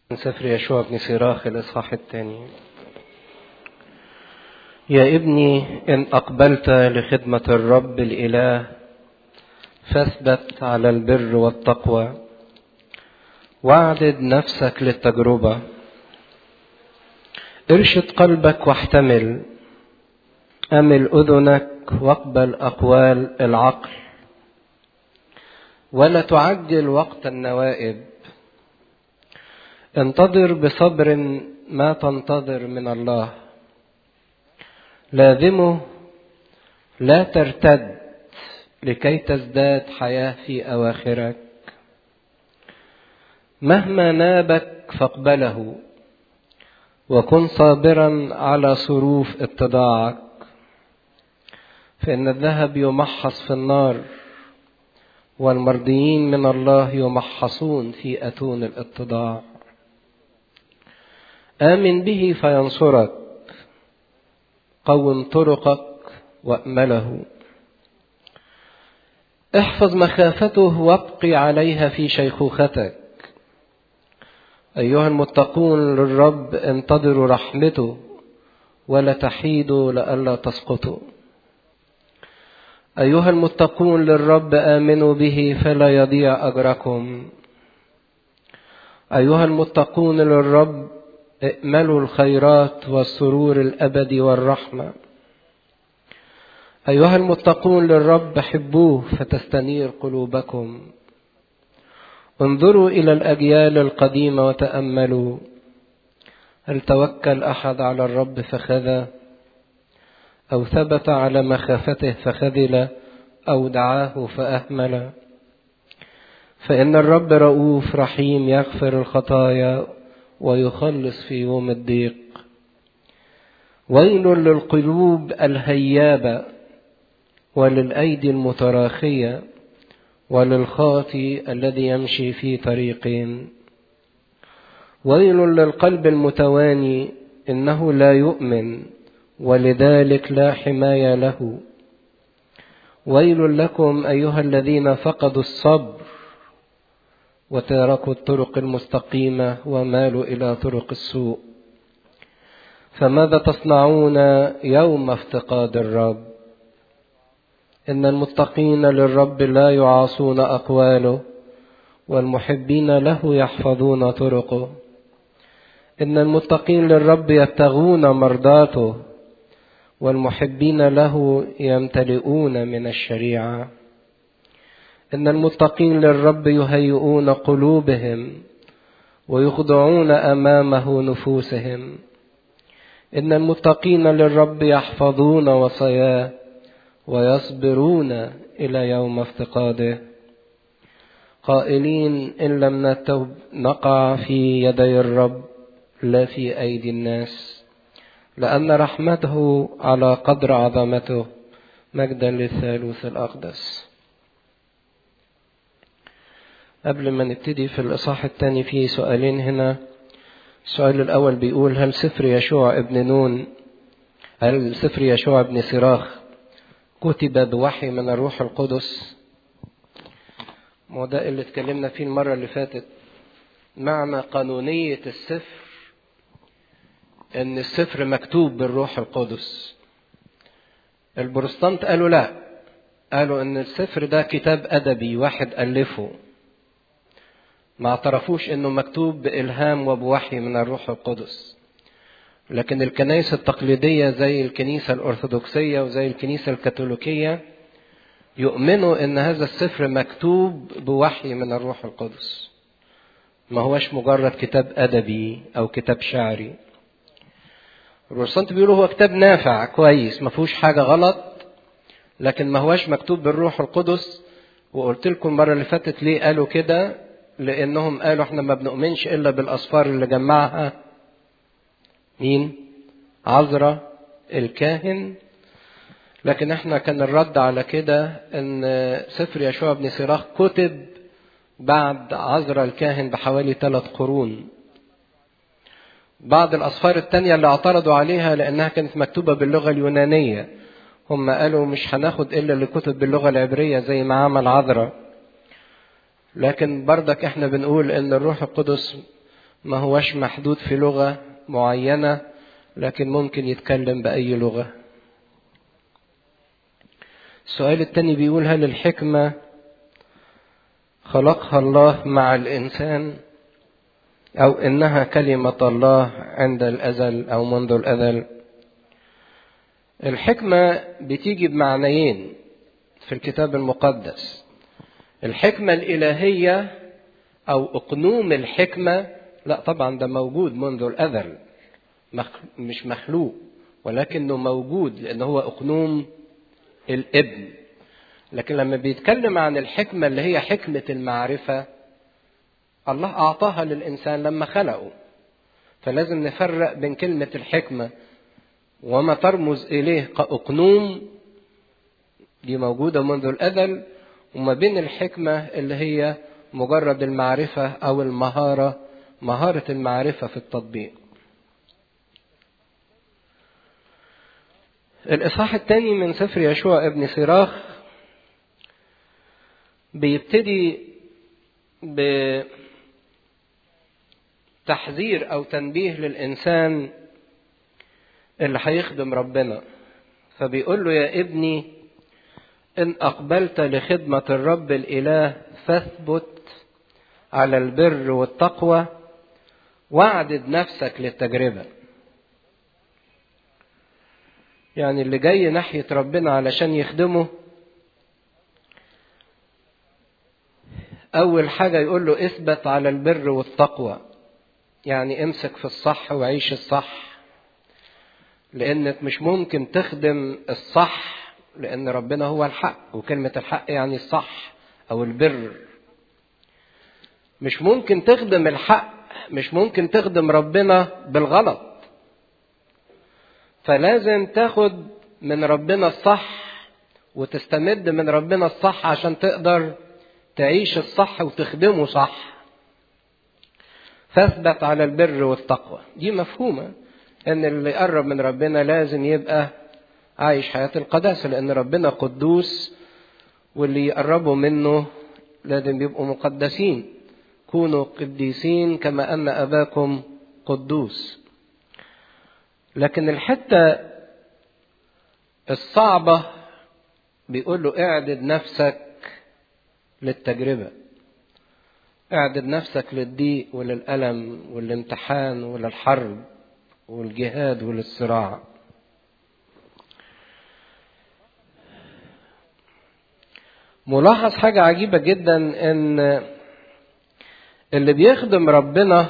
من سفر يشوع بن سراخ الإصحاح الثاني يا ابني إن أقبلت لخدمة الرب الإله فاثبت على البر والتقوى واعدد نفسك للتجربة ارشد قلبك واحتمل أمل أذنك واقبل أقوال العقل ولا تعجل وقت النوائب انتظر بصبر ما تنتظر من الله لازمه لا ترتد لكي تزداد حياة في أواخرك مهما نابك فاقبله وكن صابرا على صروف اتضاعك فإن الذهب يمحص في النار والمرضيين من الله يمحصون في أتون الاتضاع آمن به فينصرك قوم طرقك وأمله احفظ مخافته وابقي عليها في شيخوختك أيها المتقون للرب انتظروا رحمته ولا تحيدوا لئلا تسقطوا أيها المتقون للرب آمنوا به فلا يضيع أجركم أيها المتقون للرب ائملوا الخيرات والسرور الأبدي والرحمة أيها المتقون للرب حبوه فتستنير قلوبكم انظروا إلى الأجيال القديمة وتأملوا هل توكل أحد على الرب فخذا أو ثبت على مخافته فخذل أو دعاه فأهمل فإن الرب رؤوف رحيم يغفر الخطايا ويخلص في يوم الضيق ويل للقلوب الهيابة وللأيدي المتراخية وللخاطي الذي يمشي في طريقين ويل للقلب المتواني إنه لا يؤمن ولذلك لا حماية له ويل لكم أيها الذين فقدوا الصبر وتركوا الطرق المستقيمة ومالوا إلى طرق السوء فماذا تصنعون يوم افتقاد الرب إن المتقين للرب لا يعاصون أقواله والمحبين له يحفظون طرقه إن المتقين للرب يبتغون مرضاته والمحبين له يمتلئون من الشريعه ان المتقين للرب يهيئون قلوبهم ويخضعون امامه نفوسهم ان المتقين للرب يحفظون وصاياه ويصبرون الى يوم افتقاده قائلين ان لم نتوب نقع في يدي الرب لا في ايدي الناس لان رحمته على قدر عظمته مجدا للثالوث الاقدس قبل ما نبتدي في الإصحاح الثاني في سؤالين هنا السؤال الأول بيقول هل سفر يشوع ابن نون هل سفر يشوع ابن صراخ كتب بوحي من الروح القدس ما ده اللي اتكلمنا فيه المرة اللي فاتت معنى قانونية السفر ان السفر مكتوب بالروح القدس البروتستانت قالوا لا قالوا ان السفر ده كتاب ادبي واحد الفه ما اعترفوش انه مكتوب بإلهام وبوحي من الروح القدس لكن الكنائس التقليدية زي الكنيسة الأرثوذكسية وزي الكنيسة الكاثوليكية يؤمنوا ان هذا السفر مكتوب بوحي من الروح القدس ما هوش مجرد كتاب أدبي أو كتاب شعري البروتستانت بيقولوا هو كتاب نافع كويس ما فيهوش حاجة غلط لكن ما هوش مكتوب بالروح القدس وقلت لكم المرة اللي فاتت ليه قالوا كده لانهم قالوا احنا ما بنؤمنش الا بالاصفار اللي جمعها مين عذرا الكاهن لكن احنا كان الرد على كده ان سفر يشوع بن سراخ كتب بعد عذرا الكاهن بحوالي ثلاث قرون بعض الأصفار التانية اللي اعترضوا عليها لأنها كانت مكتوبة باللغة اليونانية هم قالوا مش هناخد إلا اللي كتب باللغة العبرية زي ما عمل عذرا لكن بردك احنا بنقول ان الروح القدس ما هوش محدود في لغة معينة لكن ممكن يتكلم بأي لغة السؤال الثاني بيقول هل الحكمة خلقها الله مع الإنسان أو إنها كلمة الله عند الأزل أو منذ الأزل الحكمة بتيجي بمعنيين في الكتاب المقدس الحكمة الإلهية أو أقنوم الحكمة لا طبعا ده موجود منذ الأزل مش مخلوق ولكنه موجود لأنه هو أقنوم الابن لكن لما بيتكلم عن الحكمة اللي هي حكمة المعرفة الله أعطاها للإنسان لما خلقه فلازم نفرق بين كلمة الحكمة وما ترمز إليه كأقنوم دي موجودة منذ الأزل وما بين الحكمة اللي هي مجرد المعرفة أو المهارة مهارة المعرفة في التطبيق الإصحاح الثاني من سفر يشوع ابن صراخ بيبتدي بتحذير أو تنبيه للإنسان اللي هيخدم ربنا فبيقول له يا ابني إن أقبلت لخدمة الرب الإله فاثبت على البر والتقوى واعدد نفسك للتجربة يعني اللي جاي ناحية ربنا علشان يخدمه أول حاجة يقول له اثبت على البر والتقوى يعني امسك في الصح وعيش الصح لأنك مش ممكن تخدم الصح لأن ربنا هو الحق وكلمة الحق يعني الصح أو البر مش ممكن تخدم الحق مش ممكن تخدم ربنا بالغلط فلازم تاخد من ربنا الصح وتستمد من ربنا الصح عشان تقدر تعيش الصح وتخدمه صح فاثبت على البر والتقوى دي مفهومة ان اللي يقرب من ربنا لازم يبقى عايش حياة القداسة لان ربنا قدوس واللي يقربوا منه لازم يبقوا مقدسين كونوا قديسين كما ان اباكم قدوس لكن الحتة الصعبة بيقول له اعدد نفسك للتجربة اعدد نفسك للضيق وللألم والامتحان وللحرب والجهاد وللصراع ملاحظ حاجة عجيبة جدا ان اللي بيخدم ربنا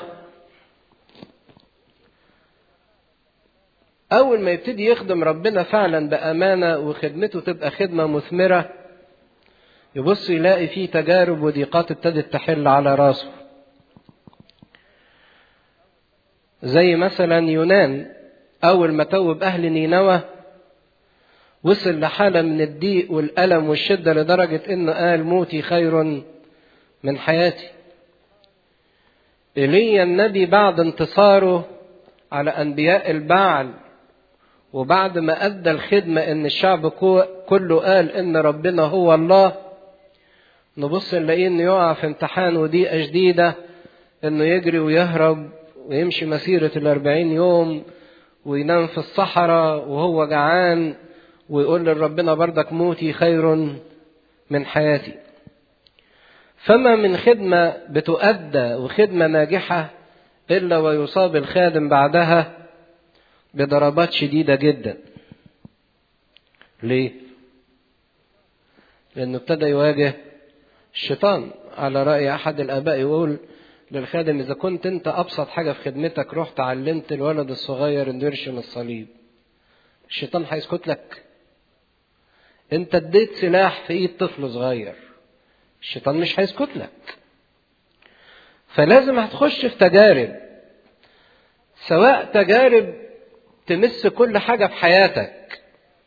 أول ما يبتدي يخدم ربنا فعلا بأمانة وخدمته تبقى خدمة مثمرة يبص يلاقي فيه تجارب وضيقات ابتدت تحل على راسه زي مثلا يونان أول ما توب أهل نينوى وصل لحالة من الضيق والألم والشدة لدرجة إنه قال موتي خير من حياتي إيليا النبي بعد انتصاره على أنبياء البعل وبعد ما أدى الخدمة إن الشعب كله قال إن ربنا هو الله نبص نلاقيه إنه يقع في امتحان وضيقة شديدة إنه يجري ويهرب ويمشي مسيرة الأربعين يوم وينام في الصحراء وهو جعان ويقول لربنا بردك موتي خير من حياتي فما من خدمة بتؤدى وخدمة ناجحة إلا ويصاب الخادم بعدها بضربات شديدة جدا ليه؟ لأنه ابتدى يواجه الشيطان على رأي أحد الآباء يقول للخادم إذا كنت أنت أبسط حاجة في خدمتك رحت علمت الولد الصغير إنه يرشم الصليب الشيطان هيسكت لك أنت اديت سلاح في إيد طفل صغير الشيطان مش هيسكت لك فلازم هتخش في تجارب سواء تجارب تمس كل حاجة في حياتك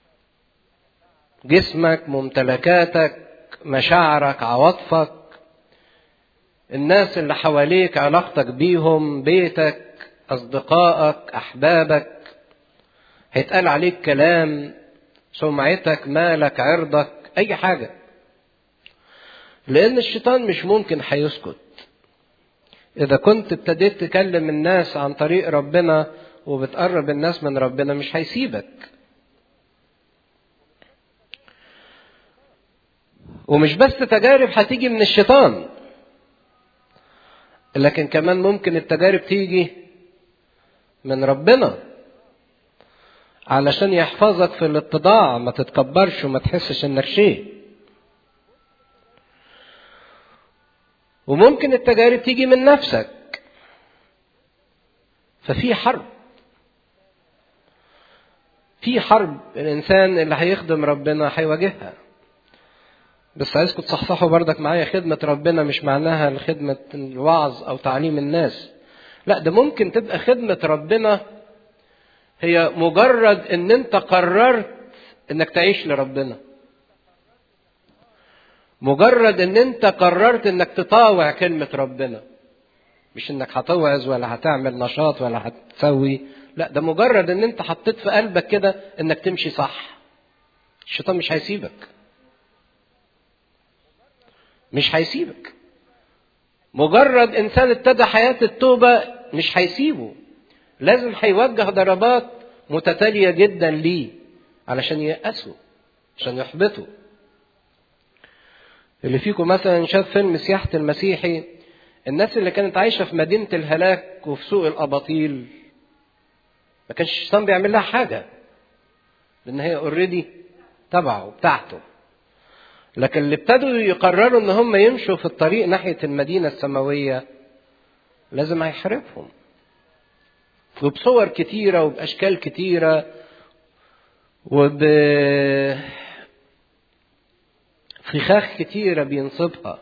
جسمك ممتلكاتك مشاعرك عواطفك الناس اللي حواليك علاقتك بيهم بيتك أصدقائك أحبابك هيتقال عليك كلام سمعتك مالك عرضك أي حاجة لأن الشيطان مش ممكن هيسكت إذا كنت ابتديت تكلم الناس عن طريق ربنا وبتقرب الناس من ربنا مش هيسيبك ومش بس تجارب هتيجي من الشيطان لكن كمان ممكن التجارب تيجي من ربنا علشان يحفظك في الاتضاع ما تتكبرش وما تحسش انك شيء وممكن التجارب تيجي من نفسك ففي حرب في حرب الانسان اللي هيخدم ربنا هيواجهها بس عايزكم تصحصحوا بردك معايا خدمة ربنا مش معناها خدمة الوعظ أو تعليم الناس لا ده ممكن تبقى خدمة ربنا هي مجرد ان انت قررت انك تعيش لربنا مجرد ان انت قررت انك تطاوع كلمة ربنا مش انك هتوعظ ولا هتعمل نشاط ولا هتسوي لا ده مجرد ان انت حطيت في قلبك كده انك تمشي صح الشيطان مش هيسيبك مش هيسيبك مجرد انسان ابتدى حياة التوبة مش هيسيبه لازم هيوجه ضربات متتالية جدا ليه علشان ييأسوا عشان يحبطوا اللي فيكم مثلا شاف فيلم سياحة المسيحي الناس اللي كانت عايشة في مدينة الهلاك وفي سوق الأباطيل ما كانش الشيطان بيعمل لها حاجة لأن هي اوريدي تبعه بتاعته لكن اللي ابتدوا يقرروا ان هم يمشوا في الطريق ناحية المدينة السماوية لازم هيحاربهم وبصور كتيرة وبأشكال كتيرة وب فخاخ كتيرة بينصبها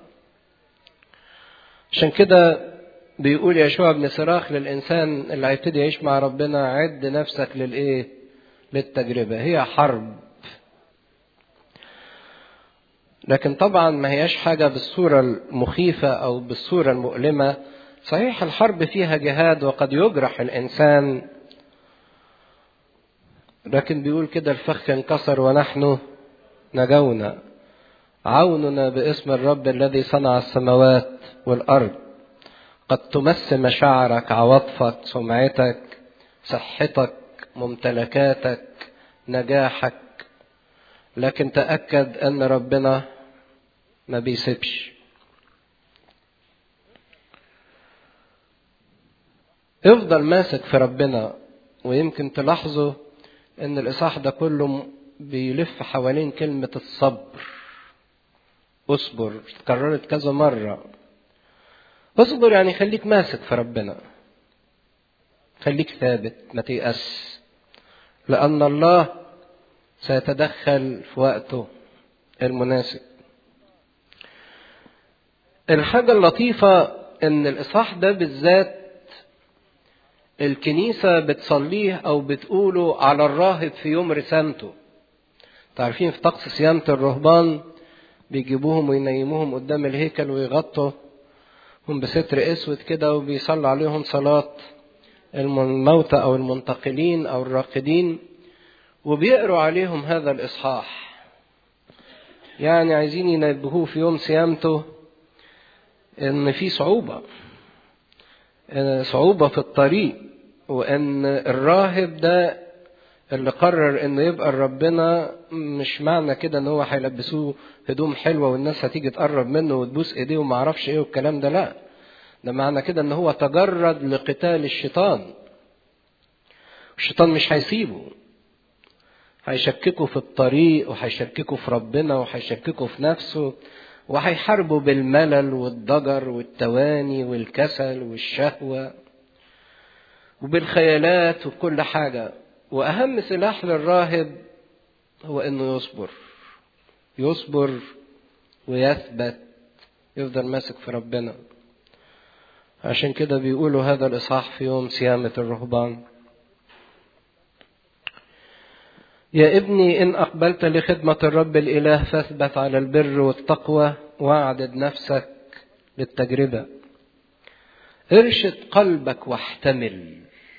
عشان كده بيقول يشوع بن صراخ للإنسان اللي هيبتدي يعيش مع ربنا عد نفسك للإيه؟ للتجربة هي حرب لكن طبعا ما هياش حاجة بالصورة المخيفة أو بالصورة المؤلمة صحيح الحرب فيها جهاد وقد يجرح الإنسان لكن بيقول كده الفخ انكسر ونحن نجونا عوننا باسم الرب الذي صنع السماوات والأرض قد تمس مشاعرك عواطفك سمعتك صحتك ممتلكاتك نجاحك لكن تأكد أن ربنا ما بيسيبش افضل ماسك في ربنا ويمكن تلاحظوا ان الاصحاح ده كله بيلف حوالين كلمة الصبر اصبر اتكررت كذا مرة اصبر يعني خليك ماسك في ربنا خليك ثابت ما تيأس لأن الله سيتدخل في وقته المناسب الحاجة اللطيفة ان الاصحاح ده بالذات الكنيسة بتصليه او بتقوله على الراهب في يوم رسامته تعرفين في طقس صيانة الرهبان بيجيبوهم وينيموهم قدام الهيكل ويغطوا هم بستر اسود كده وبيصلوا عليهم صلاة الموتى او المنتقلين او الراقدين وبيقروا عليهم هذا الاصحاح يعني عايزين ينبهوه في يوم صيامته ان في صعوبة صعوبة في الطريق وان الراهب ده اللي قرر انه يبقى ربنا مش معنى كده ان هو هيلبسوه هدوم حلوه والناس هتيجي تقرب منه وتبوس ايديه وما اعرفش ايه والكلام ده لا ده معنى كده ان هو تجرد لقتال الشيطان الشيطان مش هيسيبه هيشككوا في الطريق وهيشككوا في ربنا وهيشككوا في نفسه وهيحاربوا بالملل والضجر والتواني والكسل والشهوة وبالخيالات وكل حاجة وأهم سلاح للراهب هو إنه يصبر يصبر ويثبت يفضل ماسك في ربنا عشان كده بيقولوا هذا الإصحاح في يوم صيامة الرهبان يا ابني إن أقبلت لخدمة الرب الإله فاثبت على البر والتقوى واعدد نفسك للتجربة ارشد قلبك واحتمل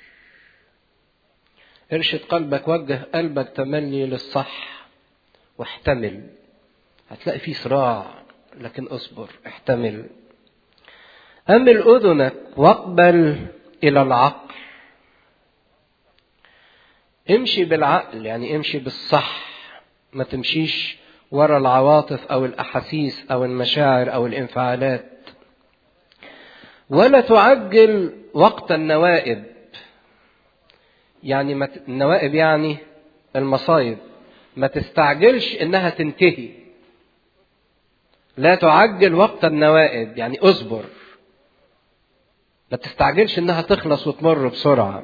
ارشد قلبك وجه قلبك تملي للصح واحتمل هتلاقي فيه صراع لكن اصبر احتمل أمل أذنك واقبل إلى العقل امشي بالعقل يعني امشي بالصح ما تمشيش ورا العواطف أو الأحاسيس أو المشاعر أو الانفعالات ولا تعجل وقت النوائب يعني مت... النوائب يعني المصايب ما تستعجلش انها تنتهي لا تعجل وقت النوائب يعني اصبر ما تستعجلش انها تخلص وتمر بسرعه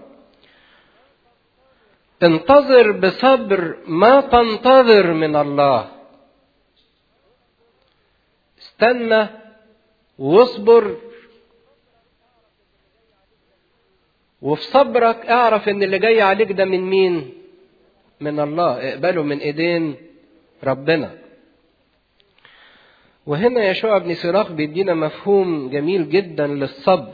انتظر بصبر ما تنتظر من الله استنى واصبر وفي صبرك اعرف ان اللي جاي عليك ده من مين من الله اقبله من ايدين ربنا وهنا يشوع بن سراخ بيدينا مفهوم جميل جدا للصبر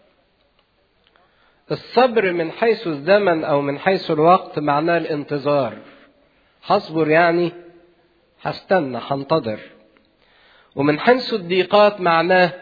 الصبر من حيث الزمن او من حيث الوقت معناه الانتظار هصبر يعني هستنى هنتظر ومن حيث الضيقات معناه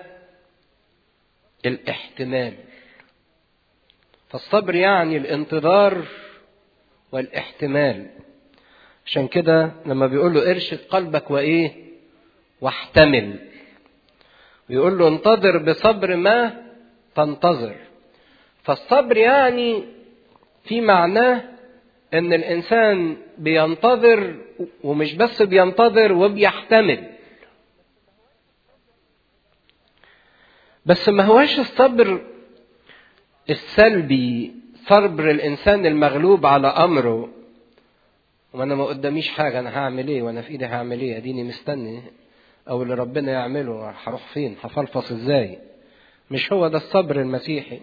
الاحتمال فالصبر يعني الانتظار والاحتمال عشان كده لما بيقول له ارشد قلبك وايه واحتمل ويقول له انتظر بصبر ما تنتظر فالصبر يعني في معناه ان الانسان بينتظر ومش بس بينتظر وبيحتمل بس ما هواش الصبر السلبي صبر الانسان المغلوب على امره وانا ما قداميش حاجه انا هعمل ايه وانا في ايدي هعمل ايه اديني مستني او اللي ربنا يعمله هروح فين هفلفص ازاي مش هو ده الصبر المسيحي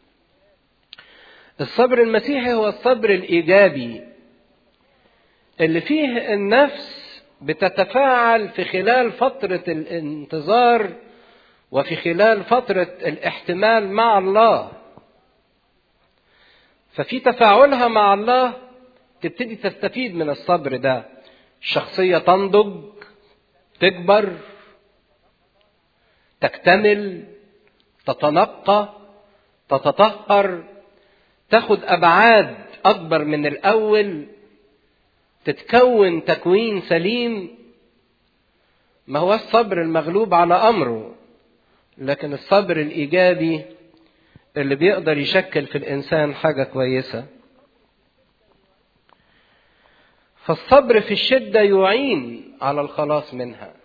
الصبر المسيحي هو الصبر الايجابي اللي فيه النفس بتتفاعل في خلال فتره الانتظار وفي خلال فتره الاحتمال مع الله ففي تفاعلها مع الله تبتدي تستفيد من الصبر ده الشخصيه تنضج تكبر تكتمل تتنقى تتطهر تاخد ابعاد اكبر من الاول تتكون تكوين سليم ما هو الصبر المغلوب على امره لكن الصبر الايجابي اللي بيقدر يشكل في الانسان حاجه كويسه فالصبر في الشده يعين على الخلاص منها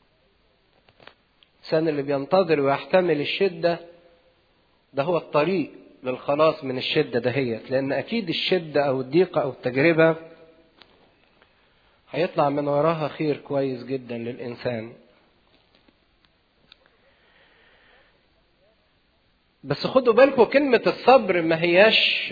الانسان اللي بينتظر ويحتمل الشده ده هو الطريق للخلاص من الشدة دهيت لأن أكيد الشدة أو الضيقة أو التجربة هيطلع من وراها خير كويس جدا للإنسان بس خدوا بالكم كلمة الصبر ما هياش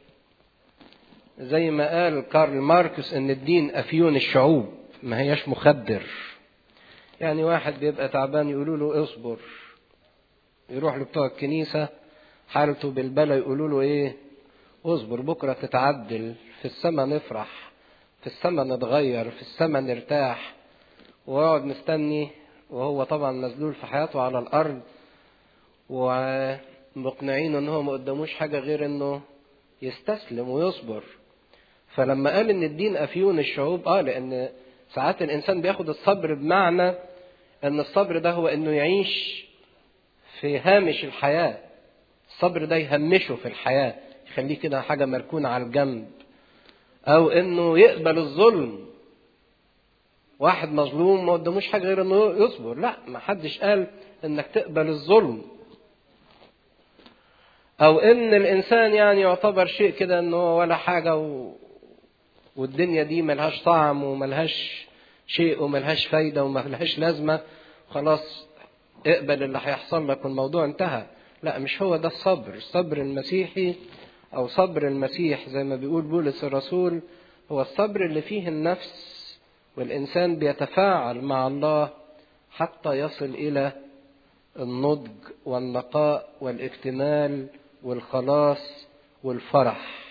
زي ما قال كارل ماركس ان الدين افيون الشعوب ما هياش مخدر يعني واحد بيبقى تعبان يقولوا له اصبر يروح لبتوع الكنيسه حالته بالبلا يقولوا له ايه اصبر بكرة تتعدل في السماء نفرح في السماء نتغير في السماء نرتاح ويقعد مستني وهو طبعا مذلول في حياته على الارض ومقنعين ان هو ما قداموش حاجة غير انه يستسلم ويصبر فلما قال ان الدين افيون الشعوب اه لان ساعات الانسان بياخد الصبر بمعنى ان الصبر ده هو انه يعيش في هامش الحياه الصبر ده يهمشه في الحياة يخليه كده حاجة مركونة على الجنب أو إنه يقبل الظلم واحد مظلوم ما قداموش حاجة غير إنه يصبر لا ما حدش قال إنك تقبل الظلم أو إن الإنسان يعني يعتبر شيء كده إنه ولا حاجة و... والدنيا دي ملهاش طعم وملهاش شيء وملهاش فايدة وملهاش لازمة خلاص اقبل اللي هيحصل لك والموضوع انتهى لا مش هو ده الصبر الصبر المسيحي او صبر المسيح زي ما بيقول بولس الرسول هو الصبر اللي فيه النفس والانسان بيتفاعل مع الله حتى يصل الى النضج والنقاء والاكتمال والخلاص والفرح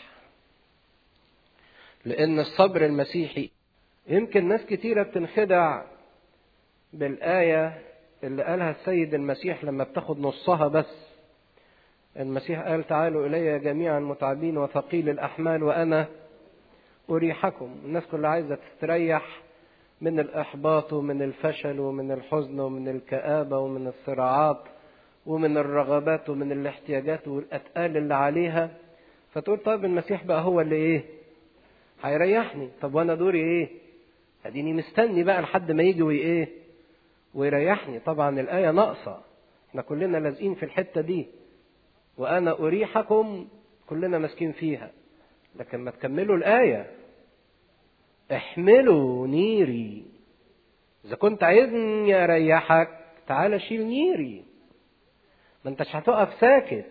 لان الصبر المسيحي يمكن ناس كتيره بتنخدع بالايه اللي قالها السيد المسيح لما بتاخد نصها بس المسيح قال تعالوا إلي جميعا متعبين وثقيل الأحمال وأنا أريحكم الناس كلها عايزة تستريح من الإحباط ومن الفشل ومن الحزن ومن الكآبة ومن الصراعات ومن الرغبات ومن الاحتياجات والأتقال اللي عليها فتقول طيب المسيح بقى هو اللي إيه هيريحني طب وأنا دوري إيه أديني مستني بقى لحد ما يجي وإيه ويريحني طبعا الآية ناقصة احنا كلنا لازقين في الحتة دي وأنا أريحكم كلنا ماسكين فيها لكن ما تكملوا الآية احملوا نيري إذا كنت عايزني أريحك تعالى شيل نيري ما انتش هتقف ساكت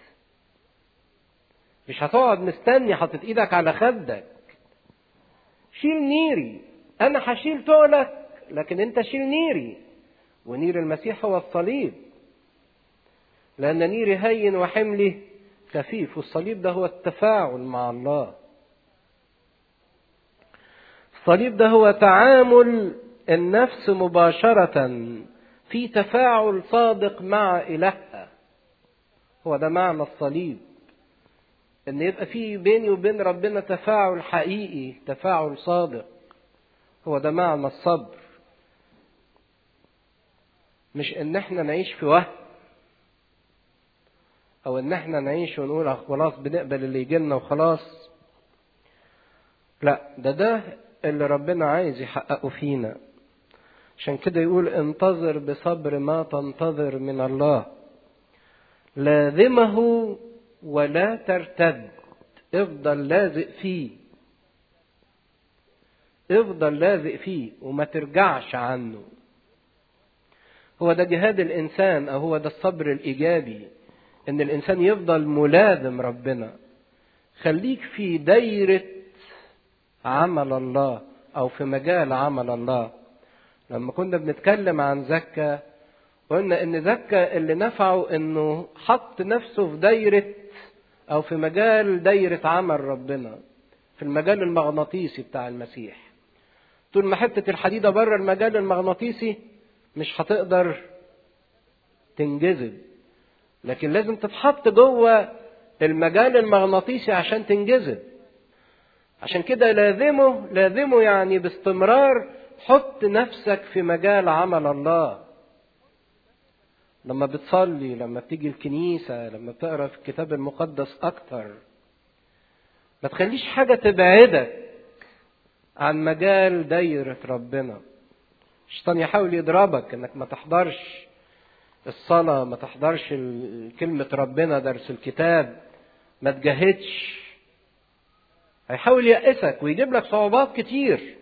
مش هتقعد مستني حاطط ايدك على خدك شيل نيري انا هشيل تقلك لكن انت شيل نيري ونير المسيح هو الصليب لان نيري هين وحملي خفيف والصليب ده هو التفاعل مع الله الصليب ده هو تعامل النفس مباشرة في تفاعل صادق مع إلهها هو ده معنى الصليب ان يبقى في بيني وبين ربنا تفاعل حقيقي تفاعل صادق هو ده معنى الصبر مش ان احنا نعيش في وهم او ان احنا نعيش ونقول خلاص بنقبل اللي يجي لنا وخلاص لا ده ده اللي ربنا عايز يحققه فينا عشان كده يقول انتظر بصبر ما تنتظر من الله لازمه ولا ترتد افضل لازق فيه افضل لازق فيه وما ترجعش عنه هو ده جهاد الانسان او هو ده الصبر الايجابي ان الانسان يفضل ملازم ربنا خليك في دايره عمل الله او في مجال عمل الله لما كنا بنتكلم عن زكا قلنا ان زكا اللي نفعه انه حط نفسه في دايره او في مجال دايره عمل ربنا في المجال المغناطيسي بتاع المسيح طول ما حته الحديده بره المجال المغناطيسي مش هتقدر تنجذب لكن لازم تتحط جوه المجال المغناطيسي عشان تنجذب عشان كده لازمه لازمه يعني باستمرار حط نفسك في مجال عمل الله لما بتصلي لما بتيجي الكنيسة لما بتقرا في الكتاب المقدس أكتر ما تخليش حاجة تبعدك عن مجال دايرة ربنا الشيطان يحاول يضربك انك ما تحضرش الصلاة ما تحضرش كلمة ربنا درس الكتاب ما تجاهدش هيحاول يأسك ويجيب لك صعوبات كتير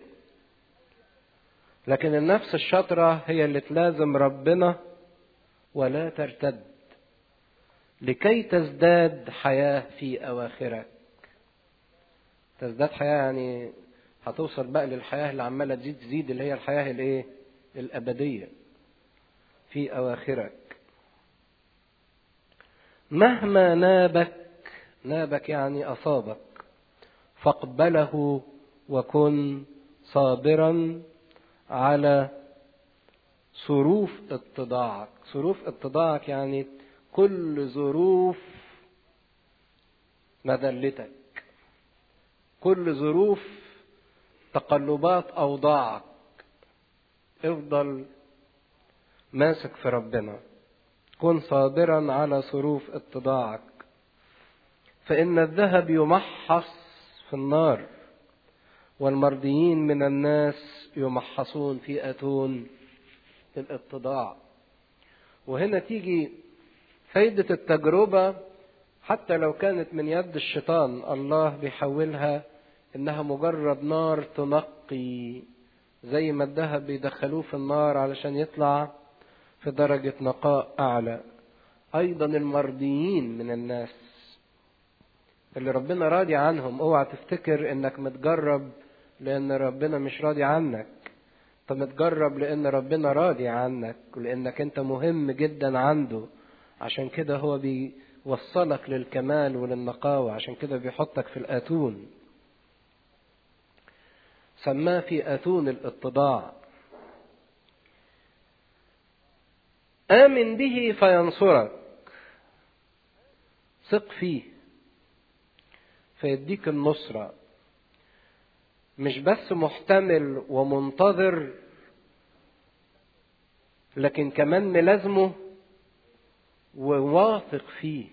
لكن النفس الشاطرة هي اللي تلازم ربنا ولا ترتد لكي تزداد حياة في أواخرك تزداد حياة يعني هتوصل بقى للحياة اللي عمالة تزيد تزيد اللي هي الحياة الايه الأبدية في أواخرك مهما نابك نابك يعني أصابك فاقبله وكن صابرا على ظروف اتضاعك ظروف اتضاعك يعني كل ظروف مذلتك كل ظروف تقلبات اوضاعك افضل ماسك في ربنا كن صابرا على ظروف اتضاعك فان الذهب يمحص في النار والمرضيين من الناس يمحصون في اتون الاتضاع وهنا تيجي فايدة التجربة حتى لو كانت من يد الشيطان الله بيحولها انها مجرد نار تنقي زي ما الذهب بيدخلوه في النار علشان يطلع في درجة نقاء أعلى أيضا المرضيين من الناس اللي ربنا راضي عنهم اوعى تفتكر انك متجرب لان ربنا مش راضي عنك انت متجرب لان ربنا راضي عنك ولانك انت مهم جدا عنده عشان كده هو بيوصلك للكمال وللنقاوة عشان كده بيحطك في الاتون سماه في اتون الاتضاع آمن به فينصرك ثق فيه فيديك النصرة مش بس محتمل ومنتظر لكن كمان ملازمه وواثق فيه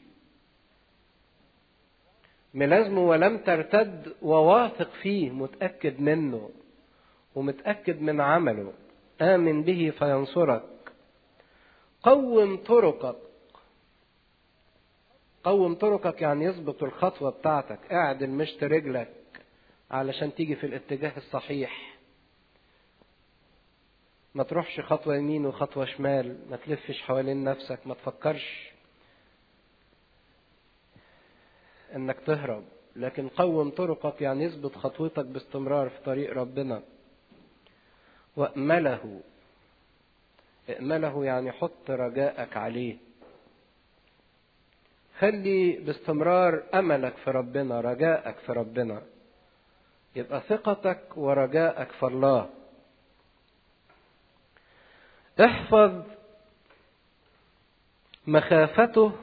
ملازمه ولم ترتد وواثق فيه متأكد منه ومتأكد من عمله آمن به فينصرك قوم طرقك قوم طرقك يعني يظبط الخطوة بتاعتك اعدل مشط رجلك علشان تيجي في الاتجاه الصحيح ما تروحش خطوة يمين وخطوة شمال ما تلفش حوالين نفسك ما تفكرش انك تهرب لكن قوم طرقك يعني يثبت خطوتك باستمرار في طريق ربنا وأمله ائمله يعني حط رجاءك عليه خلي باستمرار أملك في ربنا رجاءك في ربنا يبقى ثقتك ورجاءك في الله احفظ مخافته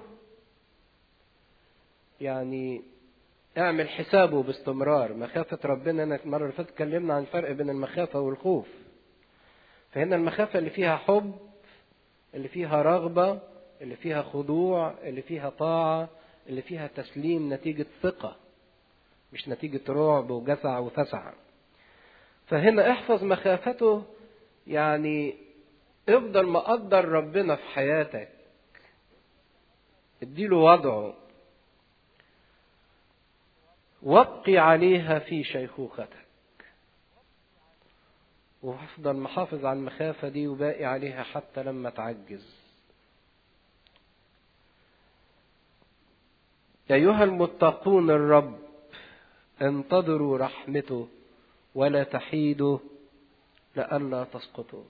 يعني اعمل حسابه باستمرار مخافة ربنا أنا المرة اللي فاتت اتكلمنا عن الفرق بين المخافة والخوف فهنا المخافة اللي فيها حب اللي فيها رغبة اللي فيها خضوع اللي فيها طاعة اللي فيها تسليم نتيجة ثقة مش نتيجة رعب وجزع وفزع فهنا احفظ مخافته يعني افضل مقدر ربنا في حياتك اديله وضعه وابقي عليها في شيخوختك وافضل محافظ على المخافة دي وباقي عليها حتى لما تعجز أيها المتقون الرب انتظروا رحمته ولا تحيدوا لئلا تسقطوا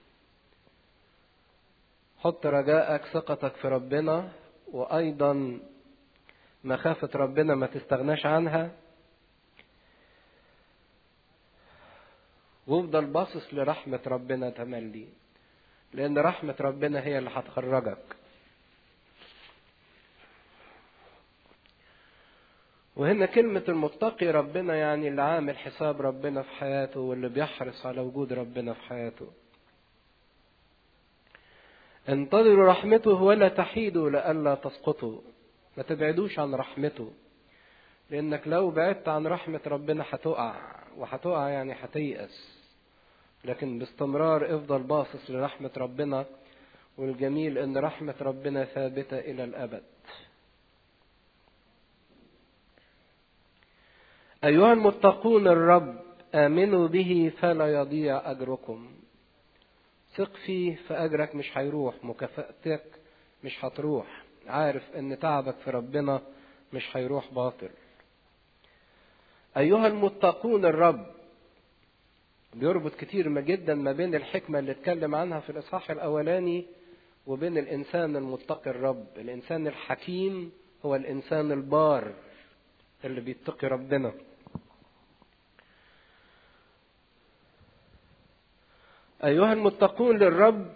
حط رجائك ثقتك في ربنا وأيضا مخافة ربنا ما تستغناش عنها وافضل باصص لرحمة ربنا تملي لأن رحمة ربنا هي اللي هتخرجك وهنا كلمة المتقي ربنا يعني اللي عامل حساب ربنا في حياته واللي بيحرص على وجود ربنا في حياته انتظروا رحمته ولا تحيدوا لئلا تسقطوا ما تبعدوش عن رحمته لانك لو بعدت عن رحمة ربنا هتقع وهتقع يعني هتيأس لكن باستمرار افضل باصص لرحمة ربنا والجميل ان رحمة ربنا ثابتة الى الابد ايها المتقون الرب امنوا به فلا يضيع اجركم ثق فيه فاجرك مش هيروح مكافأتك مش هتروح عارف ان تعبك في ربنا مش هيروح باطل ايها المتقون الرب بيربط كتير ما جدا ما بين الحكمة اللي اتكلم عنها في الإصحاح الأولاني وبين الإنسان المتقي الرب الإنسان الحكيم هو الإنسان البار اللي بيتقي ربنا أيها المتقون للرب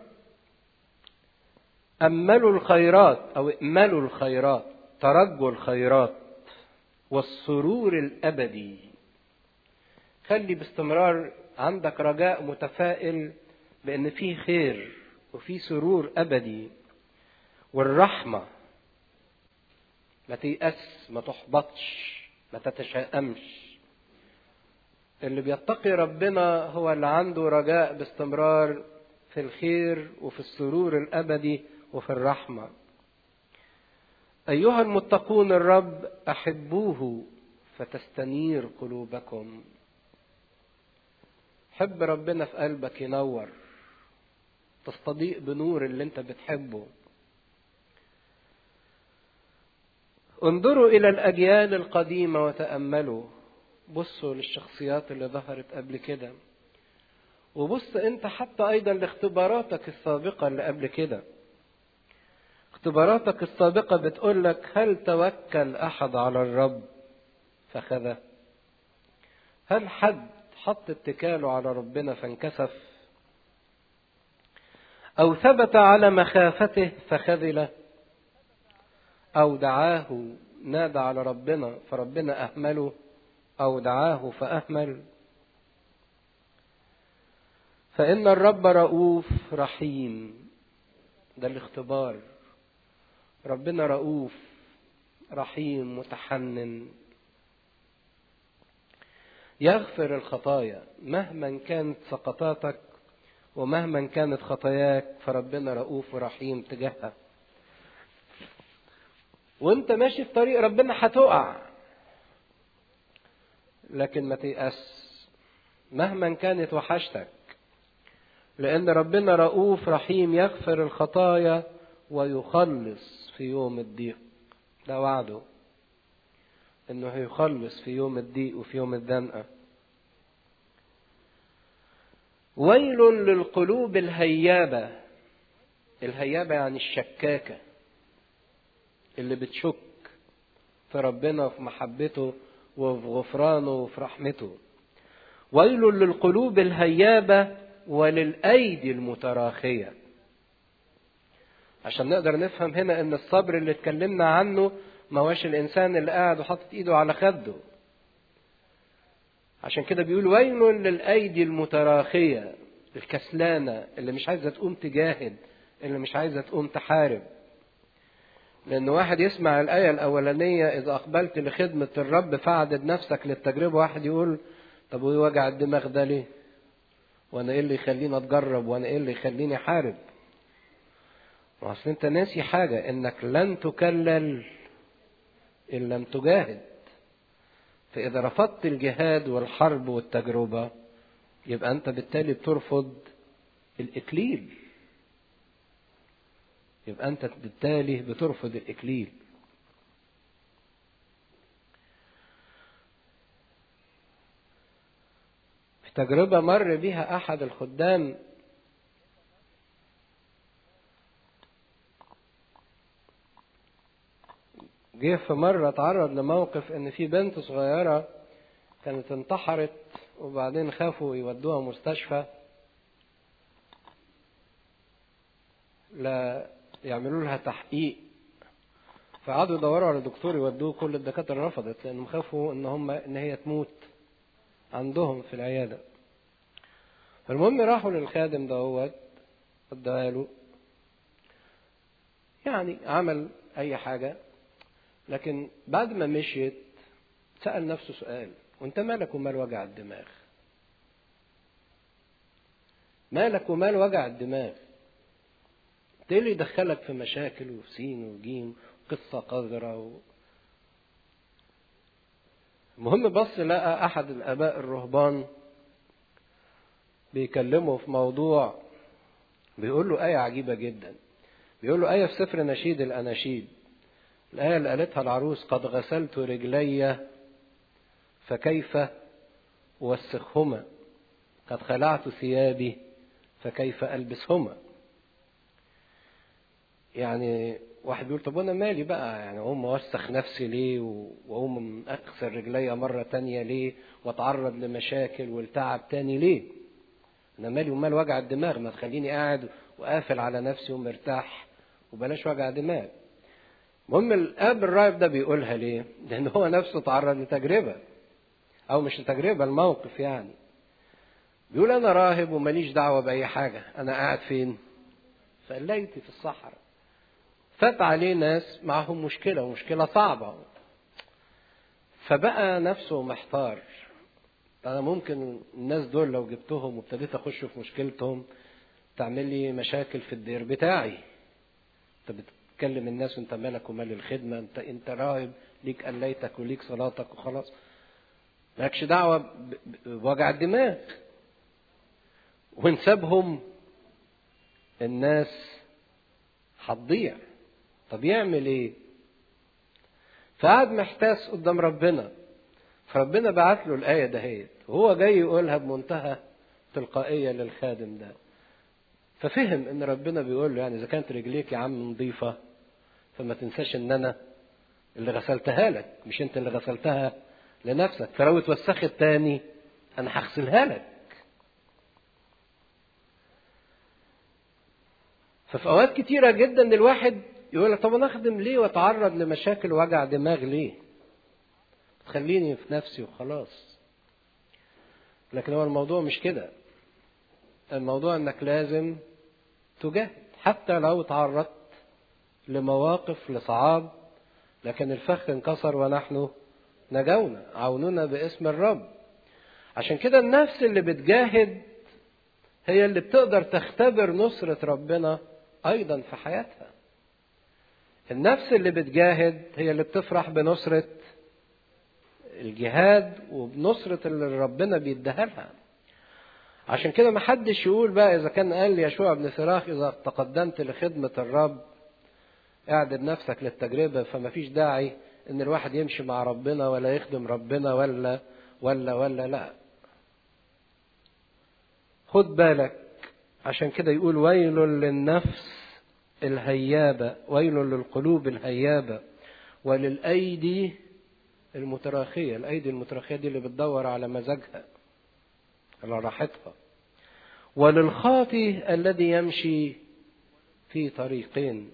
أملوا الخيرات أو ائملوا الخيرات ترجوا الخيرات والسرور الأبدي خلي باستمرار عندك رجاء متفائل بأن فيه خير وفيه سرور أبدي والرحمة ما تيأس ما تحبطش ما تتشائمش اللي بيتقي ربنا هو اللي عنده رجاء باستمرار في الخير وفي السرور الأبدي وفي الرحمة أيها المتقون الرب أحبوه فتستنير قلوبكم حب ربنا في قلبك ينور تستضيء بنور اللي انت بتحبه انظروا الى الاجيال القديمه وتاملوا بصوا للشخصيات اللي ظهرت قبل كده وبص انت حتى ايضا لاختباراتك السابقه اللي قبل كده اختباراتك السابقه بتقول لك هل توكل احد على الرب فخذه هل حد حط اتكاله على ربنا فانكسف أو ثبت على مخافته فخذل أو دعاه نادى على ربنا فربنا أهمله أو دعاه فأهمل فإن الرب رؤوف رحيم ده الاختبار ربنا رؤوف رحيم متحنن يغفر الخطايا مهما كانت سقطاتك ومهما كانت خطاياك فربنا رؤوف ورحيم تجاهها وانت ماشي في طريق ربنا هتقع لكن ما تيأس مهما كانت وحشتك لأن ربنا رؤوف رحيم يغفر الخطايا ويخلص في يوم الضيق ده وعده انه هيخلص في يوم الضيق وفي يوم الدنقة ويل للقلوب الهيابة الهيابة يعني الشكاكة اللي بتشك في ربنا وفي محبته وفي غفرانه وفي رحمته ويل للقلوب الهيابة وللأيدي المتراخية عشان نقدر نفهم هنا ان الصبر اللي اتكلمنا عنه ما هوش الانسان اللي قاعد وحاطط ايده على خده عشان كده بيقول ويل للايدي المتراخيه الكسلانه اللي مش عايزه تقوم تجاهد اللي مش عايزه تقوم تحارب لان واحد يسمع الايه الاولانيه اذا اقبلت لخدمه الرب فاعدد نفسك للتجربه واحد يقول طب وايه وجع الدماغ ده ليه وانا ايه اللي يخليني اتجرب وانا ايه اللي يخليني احارب ما اصل انت ناسي حاجه انك لن تكلل ان لم تجاهد فاذا رفضت الجهاد والحرب والتجربه يبقى انت بالتالي بترفض الاكليل يبقى انت بالتالي بترفض الاكليل في تجربه مر بها احد الخدام جه في مرة اتعرض لموقف ان في بنت صغيرة كانت انتحرت وبعدين خافوا يودوها مستشفى لا يعملوا لها تحقيق فقعدوا يدوروا على دكتور يودوه كل الدكاترة رفضت لانهم خافوا ان هم ان هي تموت عندهم في العيادة فالمهم راحوا للخادم دوت اداها له يعني عمل اي حاجة لكن بعد ما مشيت سأل نفسه سؤال وانت مالك ومال وجع الدماغ مالك ومال وجع الدماغ ايه اللي يدخلك في مشاكل وفي سين وجيم قصة قذرة و... المهم بص لقى أحد الآباء الرهبان بيكلمه في موضوع بيقول له آية عجيبة جدا بيقول له آية في سفر نشيد الأناشيد الآية اللي قالتها العروس قد غسلت رجلي فكيف أوسخهما قد خلعت ثيابي فكيف ألبسهما يعني واحد بيقول طب وانا مالي بقى يعني اقوم اوسخ نفسي ليه واقوم اغسل رجليا مره تانية ليه واتعرض لمشاكل والتعب تاني ليه انا مالي ومال وجع الدماغ ما تخليني قاعد وقافل على نفسي ومرتاح وبلاش وجع دماغ المهم الاب الراهب ده بيقولها ليه لان هو نفسه تعرض لتجربه او مش لتجربه الموقف يعني بيقول انا راهب وماليش دعوه باي حاجه انا قاعد فين فقليتي في الصحراء فات عليه ناس معهم مشكلة ومشكلة صعبة فبقى نفسه محتار أنا ممكن الناس دول لو جبتهم وابتديت أخش في مشكلتهم تعمل لي مشاكل في الدير بتاعي أنت بتكلم الناس وأنت مالك ومال الخدمة أنت أنت راهب ليك قليتك وليك صلاتك وخلاص مالكش دعوة بوجع الدماغ ونسابهم الناس هتضيع طب يعمل ايه فقعد محتاس قدام ربنا فربنا بعت له الآية دهيت وهو جاي يقولها بمنتهى تلقائية للخادم ده ففهم ان ربنا بيقول له يعني اذا كانت رجليك يا عم نظيفة فما تنساش ان انا اللي غسلتها لك مش انت اللي غسلتها لنفسك فلو اتوسخت تاني انا هغسلها لك ففي اوقات كتيرة جدا الواحد يقول لك طب انا اخدم ليه واتعرض لمشاكل وجع دماغ ليه؟ تخليني في نفسي وخلاص. لكن هو الموضوع مش كده. الموضوع انك لازم تجاهد حتى لو تعرضت لمواقف لصعاب لكن الفخ انكسر ونحن نجونا عوننا باسم الرب عشان كده النفس اللي بتجاهد هي اللي بتقدر تختبر نصرة ربنا أيضا في حياتها النفس اللي بتجاهد هي اللي بتفرح بنصرة الجهاد وبنصرة اللي ربنا بيديها لها عشان كده ما حدش يقول بقى إذا كان قال يشوع بن سراخ إذا تقدمت لخدمة الرب اعدد نفسك للتجربة فما فيش داعي إن الواحد يمشي مع ربنا ولا يخدم ربنا ولا ولا ولا لا خد بالك عشان كده يقول ويل للنفس الهيابة ويل للقلوب الهيابة وللأيدي المتراخية الأيدي المتراخية دي اللي بتدور على مزاجها على راحتها وللخاطي الذي يمشي في طريقين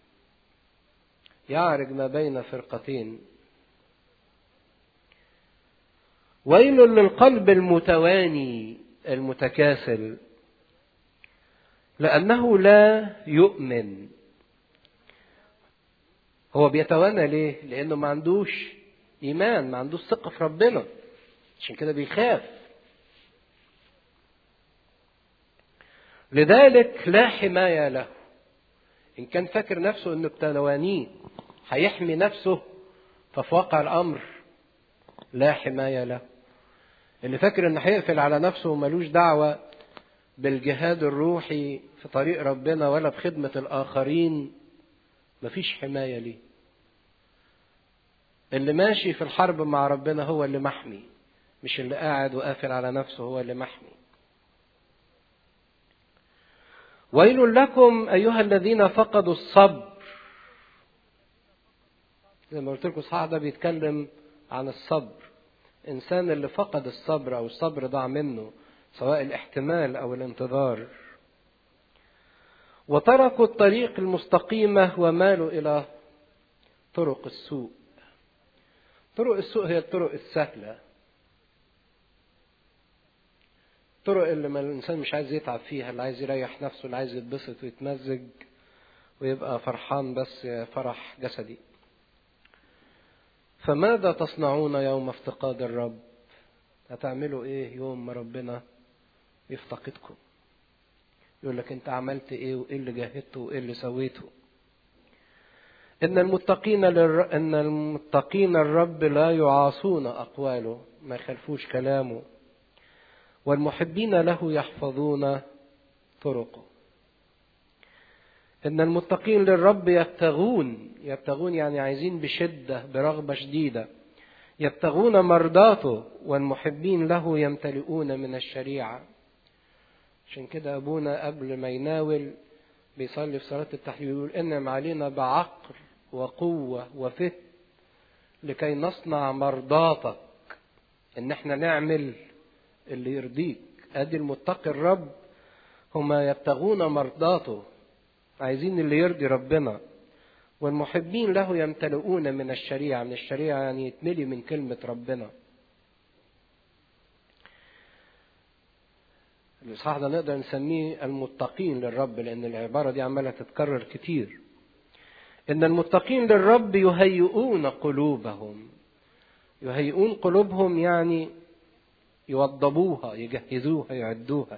يعرج ما بين فرقتين ويل للقلب المتواني المتكاسل لأنه لا يؤمن هو بيتوانى ليه؟ لأنه ما عندوش إيمان ما عندوش ثقة في ربنا عشان كده بيخاف لذلك لا حماية له إن كان فاكر نفسه إنه بتوانيه هيحمي نفسه ففي واقع الأمر لا حماية له اللي فاكر إنه هيقفل على نفسه وملوش دعوة بالجهاد الروحي في طريق ربنا ولا بخدمة الآخرين مفيش حماية ليه اللي ماشي في الحرب مع ربنا هو اللي محمي مش اللي قاعد وقافل على نفسه هو اللي محمي ويل لكم أيها الذين فقدوا الصبر زي ما قلت لكم صح ده بيتكلم عن الصبر إنسان اللي فقد الصبر أو الصبر ضاع منه سواء الاحتمال أو الانتظار وتركوا الطريق المستقيمة ومالوا إلى طرق السوء طرق السوء هي الطرق السهلة الطرق اللي ما الإنسان مش عايز يتعب فيها اللي عايز يريح نفسه اللي عايز يتبسط ويتمزج ويبقى فرحان بس فرح جسدي فماذا تصنعون يوم افتقاد الرب هتعملوا ايه يوم ما ربنا يفتقدكم يقول لك انت عملت ايه وايه اللي جاهدته وايه اللي سويته ان المتقين للر... ان المتقين الرب لا يعاصون اقواله ما يخالفوش كلامه والمحبين له يحفظون طرقه ان المتقين للرب يبتغون يبتغون يعني عايزين بشده برغبه شديده يبتغون مرضاته والمحبين له يمتلئون من الشريعه عشان كده ابونا قبل ما يناول بيصلي في صلاه التحليل يقول انعم علينا بعقل وقوه وفهم لكي نصنع مرضاتك ان احنا نعمل اللي يرضيك ادي المتقي الرب هما يبتغون مرضاته عايزين اللي يرضي ربنا والمحبين له يمتلئون من الشريعة من الشريعة يعني يتملي من كلمة ربنا الإصحاح ده نقدر نسميه المتقين للرب لأن العبارة دي عمالة تتكرر كتير إن المتقين للرب يهيئون قلوبهم يهيئون قلوبهم يعني يوضبوها يجهزوها يعدوها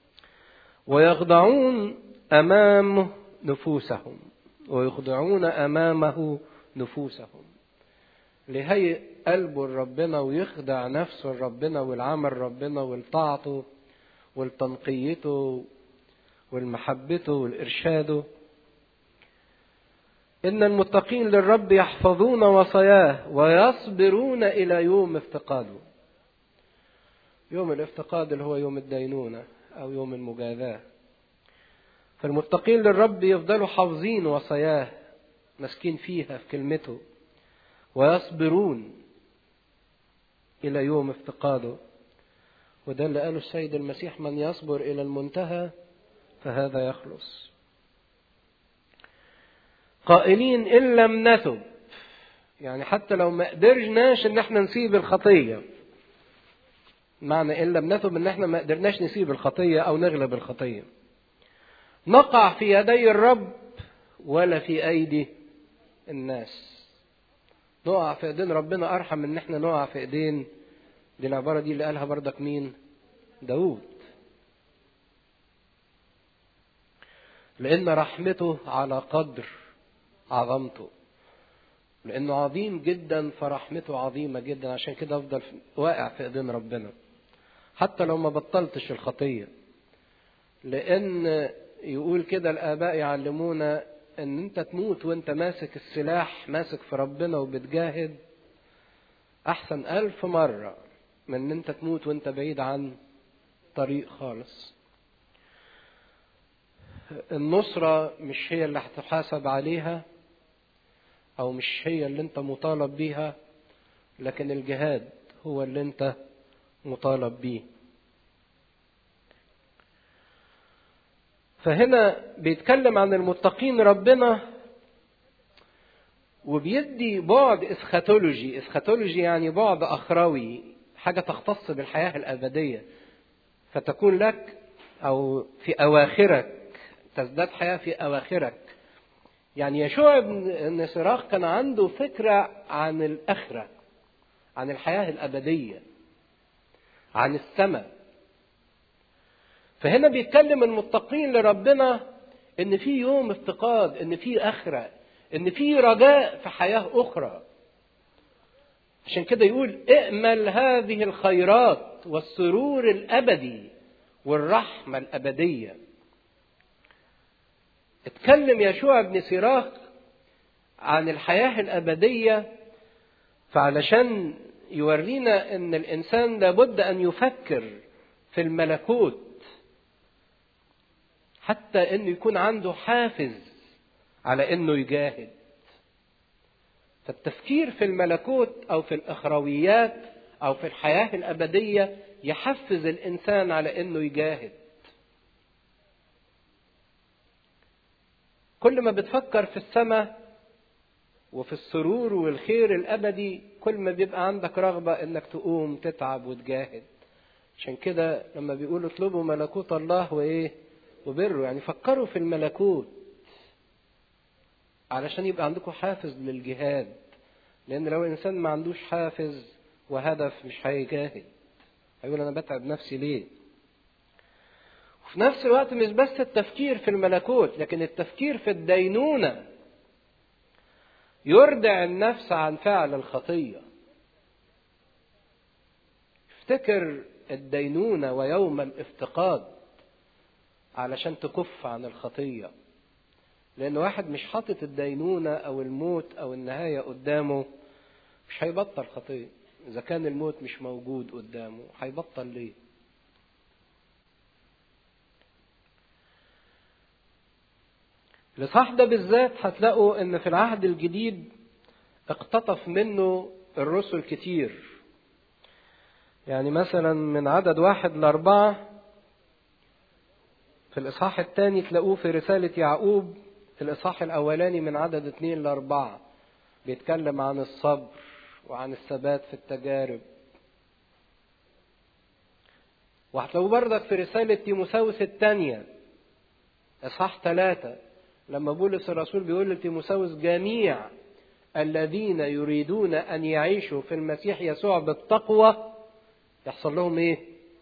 ويخضعون أمام نفوسهم ويخضعون أمامه نفوسهم لهيئ قلبه لربنا ويخدع نفسه لربنا والعمل ربنا ولطاعته ولتنقيته والمحبته والإرشاده إن المتقين للرب يحفظون وصاياه ويصبرون إلى يوم افتقاده يوم الافتقاد اللي هو يوم الدينونة أو يوم المجازاة فالمتقين للرب يفضلوا حافظين وصاياه ماسكين فيها في كلمته ويصبرون إلى يوم افتقاده وده اللي قاله السيد المسيح من يصبر إلى المنتهى فهذا يخلص قائلين إن لم نتب يعني حتى لو ما قدرناش إن احنا نسيب الخطية معنى إن لم نتب إن احنا ما قدرناش نسيب الخطية أو نغلب الخطية نقع في يدي الرب ولا في أيدي الناس نقع في ايدين ربنا ارحم من ان احنا نقع في ايدين دي العباره دي اللي قالها بردك مين داود لان رحمته على قدر عظمته لانه عظيم جدا فرحمته عظيمه جدا عشان كده افضل واقع في ايدين ربنا حتى لو ما بطلتش الخطيه لان يقول كده الاباء يعلمونا ان انت تموت وانت ماسك السلاح ماسك في ربنا وبتجاهد احسن الف مرة من ان انت تموت وانت بعيد عن طريق خالص النصرة مش هي اللي هتحاسب عليها او مش هي اللي انت مطالب بيها لكن الجهاد هو اللي انت مطالب بيه فهنا بيتكلم عن المتقين ربنا وبيدي بعد اسخاتولوجي اسخاتولوجي يعني بعد اخروي حاجه تختص بالحياه الابديه فتكون لك او في اواخرك تزداد حياه في اواخرك يعني يشوع بن سراخ كان عنده فكره عن الاخره عن الحياه الابديه عن السماء فهنا بيتكلم المتقين لربنا ان في يوم افتقاد ان في اخره ان في رجاء في حياه اخرى عشان كده يقول ائمل هذه الخيرات والسرور الابدي والرحمه الابديه اتكلم يشوع بن سراخ عن الحياه الابديه فعلشان يورينا ان الانسان لابد ان يفكر في الملكوت حتى انه يكون عنده حافز على انه يجاهد فالتفكير في الملكوت او في الاخرويات او في الحياه الابديه يحفز الانسان على انه يجاهد كل ما بتفكر في السماء وفي السرور والخير الابدي كل ما بيبقى عندك رغبه انك تقوم تتعب وتجاهد عشان كده لما بيقولوا اطلبوا ملكوت الله وايه وبره يعني فكروا في الملكوت علشان يبقى عندكم حافز للجهاد لان لو الانسان ما عندوش حافز وهدف مش هيجاهد هيقول انا بتعب نفسي ليه وفي نفس الوقت مش بس التفكير في الملكوت لكن التفكير في الدينونه يردع النفس عن فعل الخطيه افتكر الدينونه ويوم الافتقاد علشان تكف عن الخطية لأن واحد مش حاطط الدينونة أو الموت أو النهاية قدامه مش هيبطل خطية إذا كان الموت مش موجود قدامه هيبطل ليه الإصحاح ده بالذات هتلاقوا إن في العهد الجديد اقتطف منه الرسل كتير يعني مثلا من عدد واحد لأربعة في الإصحاح الثاني تلاقوه في رسالة يعقوب الإصحاح الأولاني من عدد اثنين لأربعة بيتكلم عن الصبر وعن الثبات في التجارب وهتلاقوه بردك في رسالة تيموساوس الثانية إصحاح ثلاثة لما بولس الرسول بيقول لتيموساوس جميع الذين يريدون أن يعيشوا في المسيح يسوع بالتقوى يحصل لهم إيه؟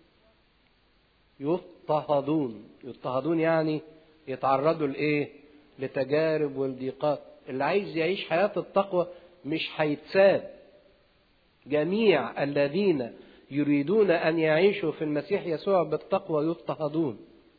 يضطهدون يضطهدون يعني يتعرضوا لايه لتجارب والضيقات اللي عايز يعيش حياة التقوى مش هيتساب جميع الذين يريدون أن يعيشوا في المسيح يسوع بالتقوى يضطهدون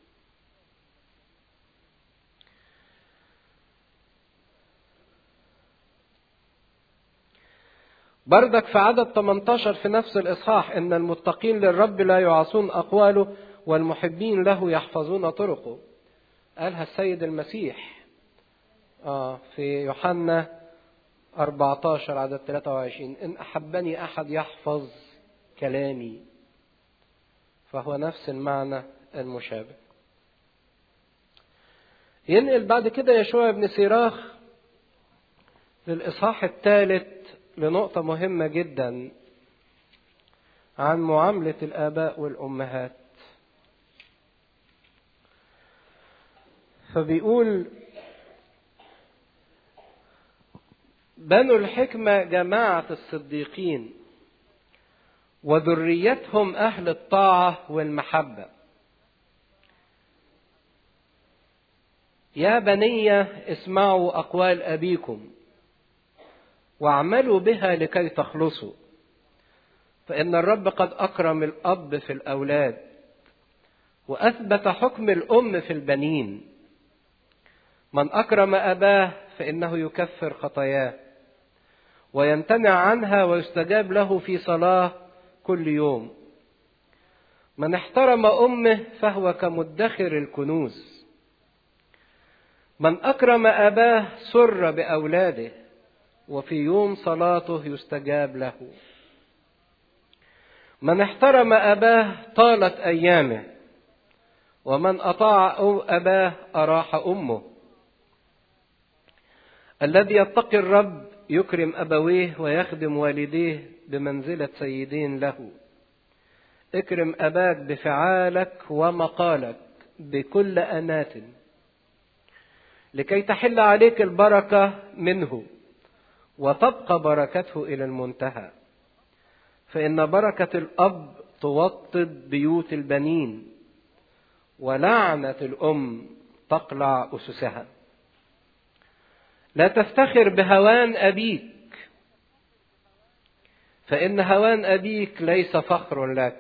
بردك في عدد 18 في نفس الإصحاح إن المتقين للرب لا يعصون أقواله والمحبين له يحفظون طرقه قالها السيد المسيح آه في يوحنا 14 عدد 23 إن أحبني أحد يحفظ كلامي فهو نفس المعنى المشابه ينقل بعد كده يشوع بن سيراخ للإصحاح الثالث لنقطة مهمة جدا عن معاملة الآباء والأمهات فبيقول بنو الحكمة جماعة الصديقين وذريتهم أهل الطاعة والمحبة يا بني اسمعوا أقوال أبيكم واعملوا بها لكي تخلصوا فإن الرب قد أكرم الأب في الأولاد وأثبت حكم الأم في البنين من أكرم أباه فإنه يكفر خطاياه ويمتنع عنها ويستجاب له في صلاة كل يوم من احترم أمه فهو كمدخر الكنوز من أكرم أباه سر بأولاده وفي يوم صلاته يستجاب له من احترم أباه طالت أيامه ومن أطاع أباه أراح أمه الذي يتقي الرب يكرم أبويه ويخدم والديه بمنزلة سيدين له اكرم أباك بفعالك ومقالك بكل أنات لكي تحل عليك البركة منه وتبقى بركته إلى المنتهى فإن بركة الأب توطد بيوت البنين ولعنة الأم تقلع أسسها لا تفتخر بهوان أبيك فإن هوان أبيك ليس فخر لك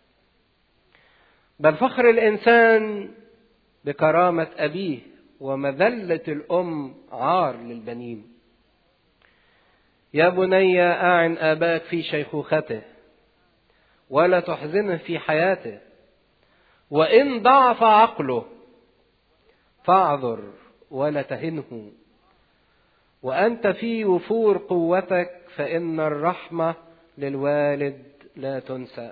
بل فخر الإنسان بكرامة أبيه ومذلة الأم عار للبنين يا بني أعن آباك في شيخوخته ولا تحزنه في حياته وإن ضعف عقله فاعذر ولا تهنه وأنت في وفور قوتك فإن الرحمة للوالد لا تنسى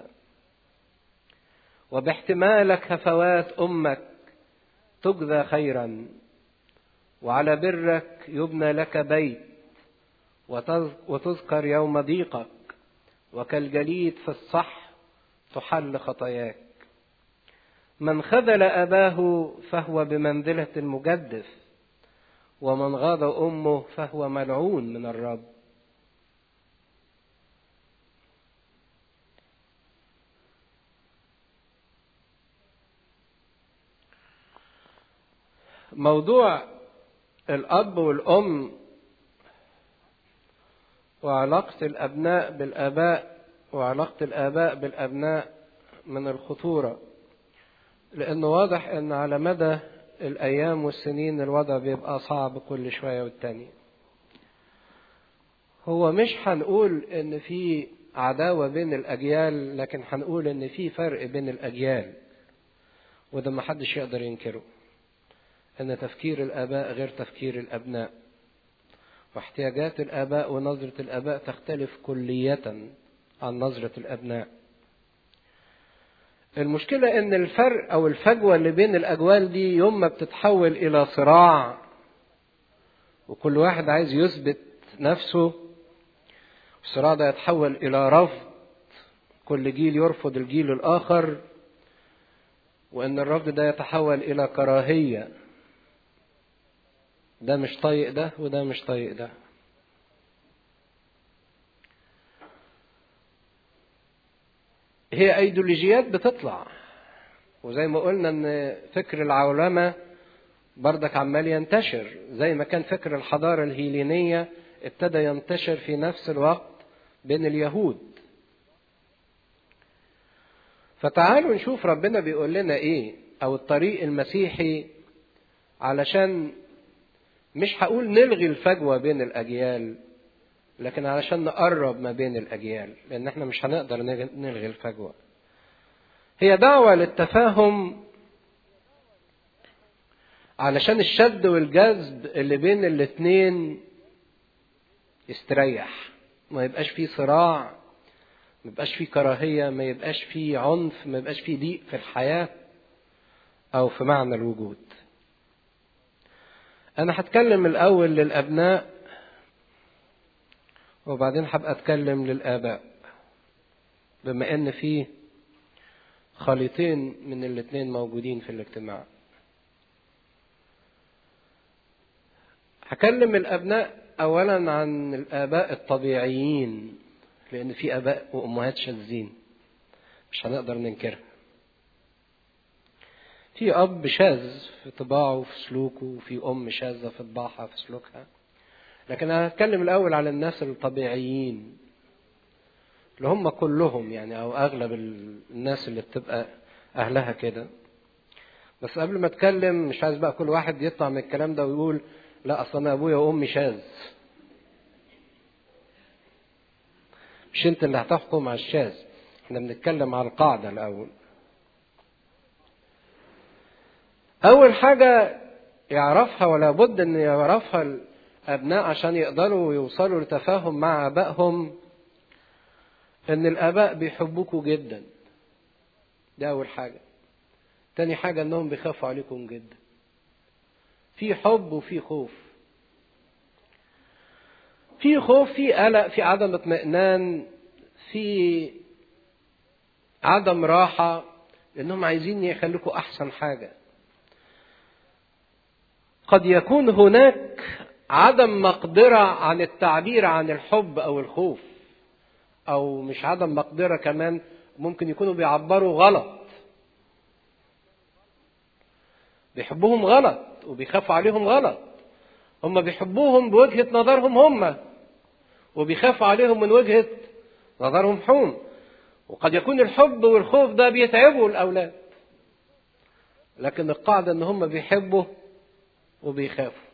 وباحتمالك هفوات أمك تجزى خيرا وعلى برك يبنى لك بيت وتذكر يوم ضيقك وكالجليد في الصح تحل خطاياك من خذل أباه فهو بمنزلة المجدف ومن غاض أمه فهو ملعون من الرب موضوع الأب والأم وعلاقة الأبناء بالآباء وعلاقة الآباء بالأبناء من الخطورة لأنه واضح أن على مدى الأيام والسنين الوضع بيبقى صعب كل شوية والتانية هو مش هنقول إن في عداوة بين الأجيال لكن هنقول إن في فرق بين الأجيال وده محدش يقدر ينكره أن تفكير الآباء غير تفكير الأبناء واحتياجات الآباء ونظرة الآباء تختلف كلية عن نظرة الأبناء المشكلة ان الفرق او الفجوة اللي بين الاجوال دي يوم ما بتتحول الى صراع وكل واحد عايز يثبت نفسه الصراع ده يتحول الى رفض كل جيل يرفض الجيل الاخر وان الرفض ده يتحول الى كراهية ده مش طايق ده وده مش طايق ده هي ايديولوجيات بتطلع وزي ما قلنا ان فكر العولمه بردك عمال ينتشر زي ما كان فكر الحضاره الهيلينيه ابتدى ينتشر في نفس الوقت بين اليهود فتعالوا نشوف ربنا بيقول لنا ايه او الطريق المسيحي علشان مش هقول نلغي الفجوه بين الاجيال لكن علشان نقرب ما بين الأجيال لأن احنا مش هنقدر نلغي الفجوة هي دعوة للتفاهم علشان الشد والجذب اللي بين الاتنين يستريح ما يبقاش فيه صراع ما يبقاش فيه كراهية ما يبقاش فيه عنف ما يبقاش فيه ضيق في الحياة أو في معنى الوجود أنا هتكلم الأول للأبناء وبعدين هبقى اتكلم للآباء بما ان في خليطين من الاتنين موجودين في الاجتماع هكلم الابناء اولا عن الاباء الطبيعيين لان في اباء وامهات شاذين مش هنقدر ننكرها في اب شاذ في طباعه وفي سلوكه وفي ام شاذه في طباعها في سلوكها لكن انا هتكلم الاول على الناس الطبيعيين اللي هم كلهم يعني او اغلب الناس اللي بتبقى اهلها كده بس قبل ما اتكلم مش عايز بقى كل واحد يطلع من الكلام ده ويقول لا اصل انا ابويا وامي شاذ مش انت اللي هتحكم على الشاذ احنا بنتكلم على القاعدة الاول اول حاجة يعرفها ولا بد ان يعرفها الابناء عشان يقدروا يوصلوا لتفاهم مع ابائهم ان الاباء بيحبوكوا جدا ده اول حاجة تاني حاجة انهم بيخافوا عليكم جدا في حب وفي خوف في خوف في قلق في عدم اطمئنان في عدم راحة لأنهم عايزين يخليكوا أحسن حاجة قد يكون هناك عدم مقدرة عن التعبير عن الحب أو الخوف أو مش عدم مقدرة كمان ممكن يكونوا بيعبروا غلط بيحبوهم غلط وبيخافوا عليهم غلط هم بيحبوهم بوجهة نظرهم هم وبيخافوا عليهم من وجهة نظرهم حوم وقد يكون الحب والخوف ده بيتعبوا الأولاد لكن القاعدة إن هم بيحبوا وبيخافوا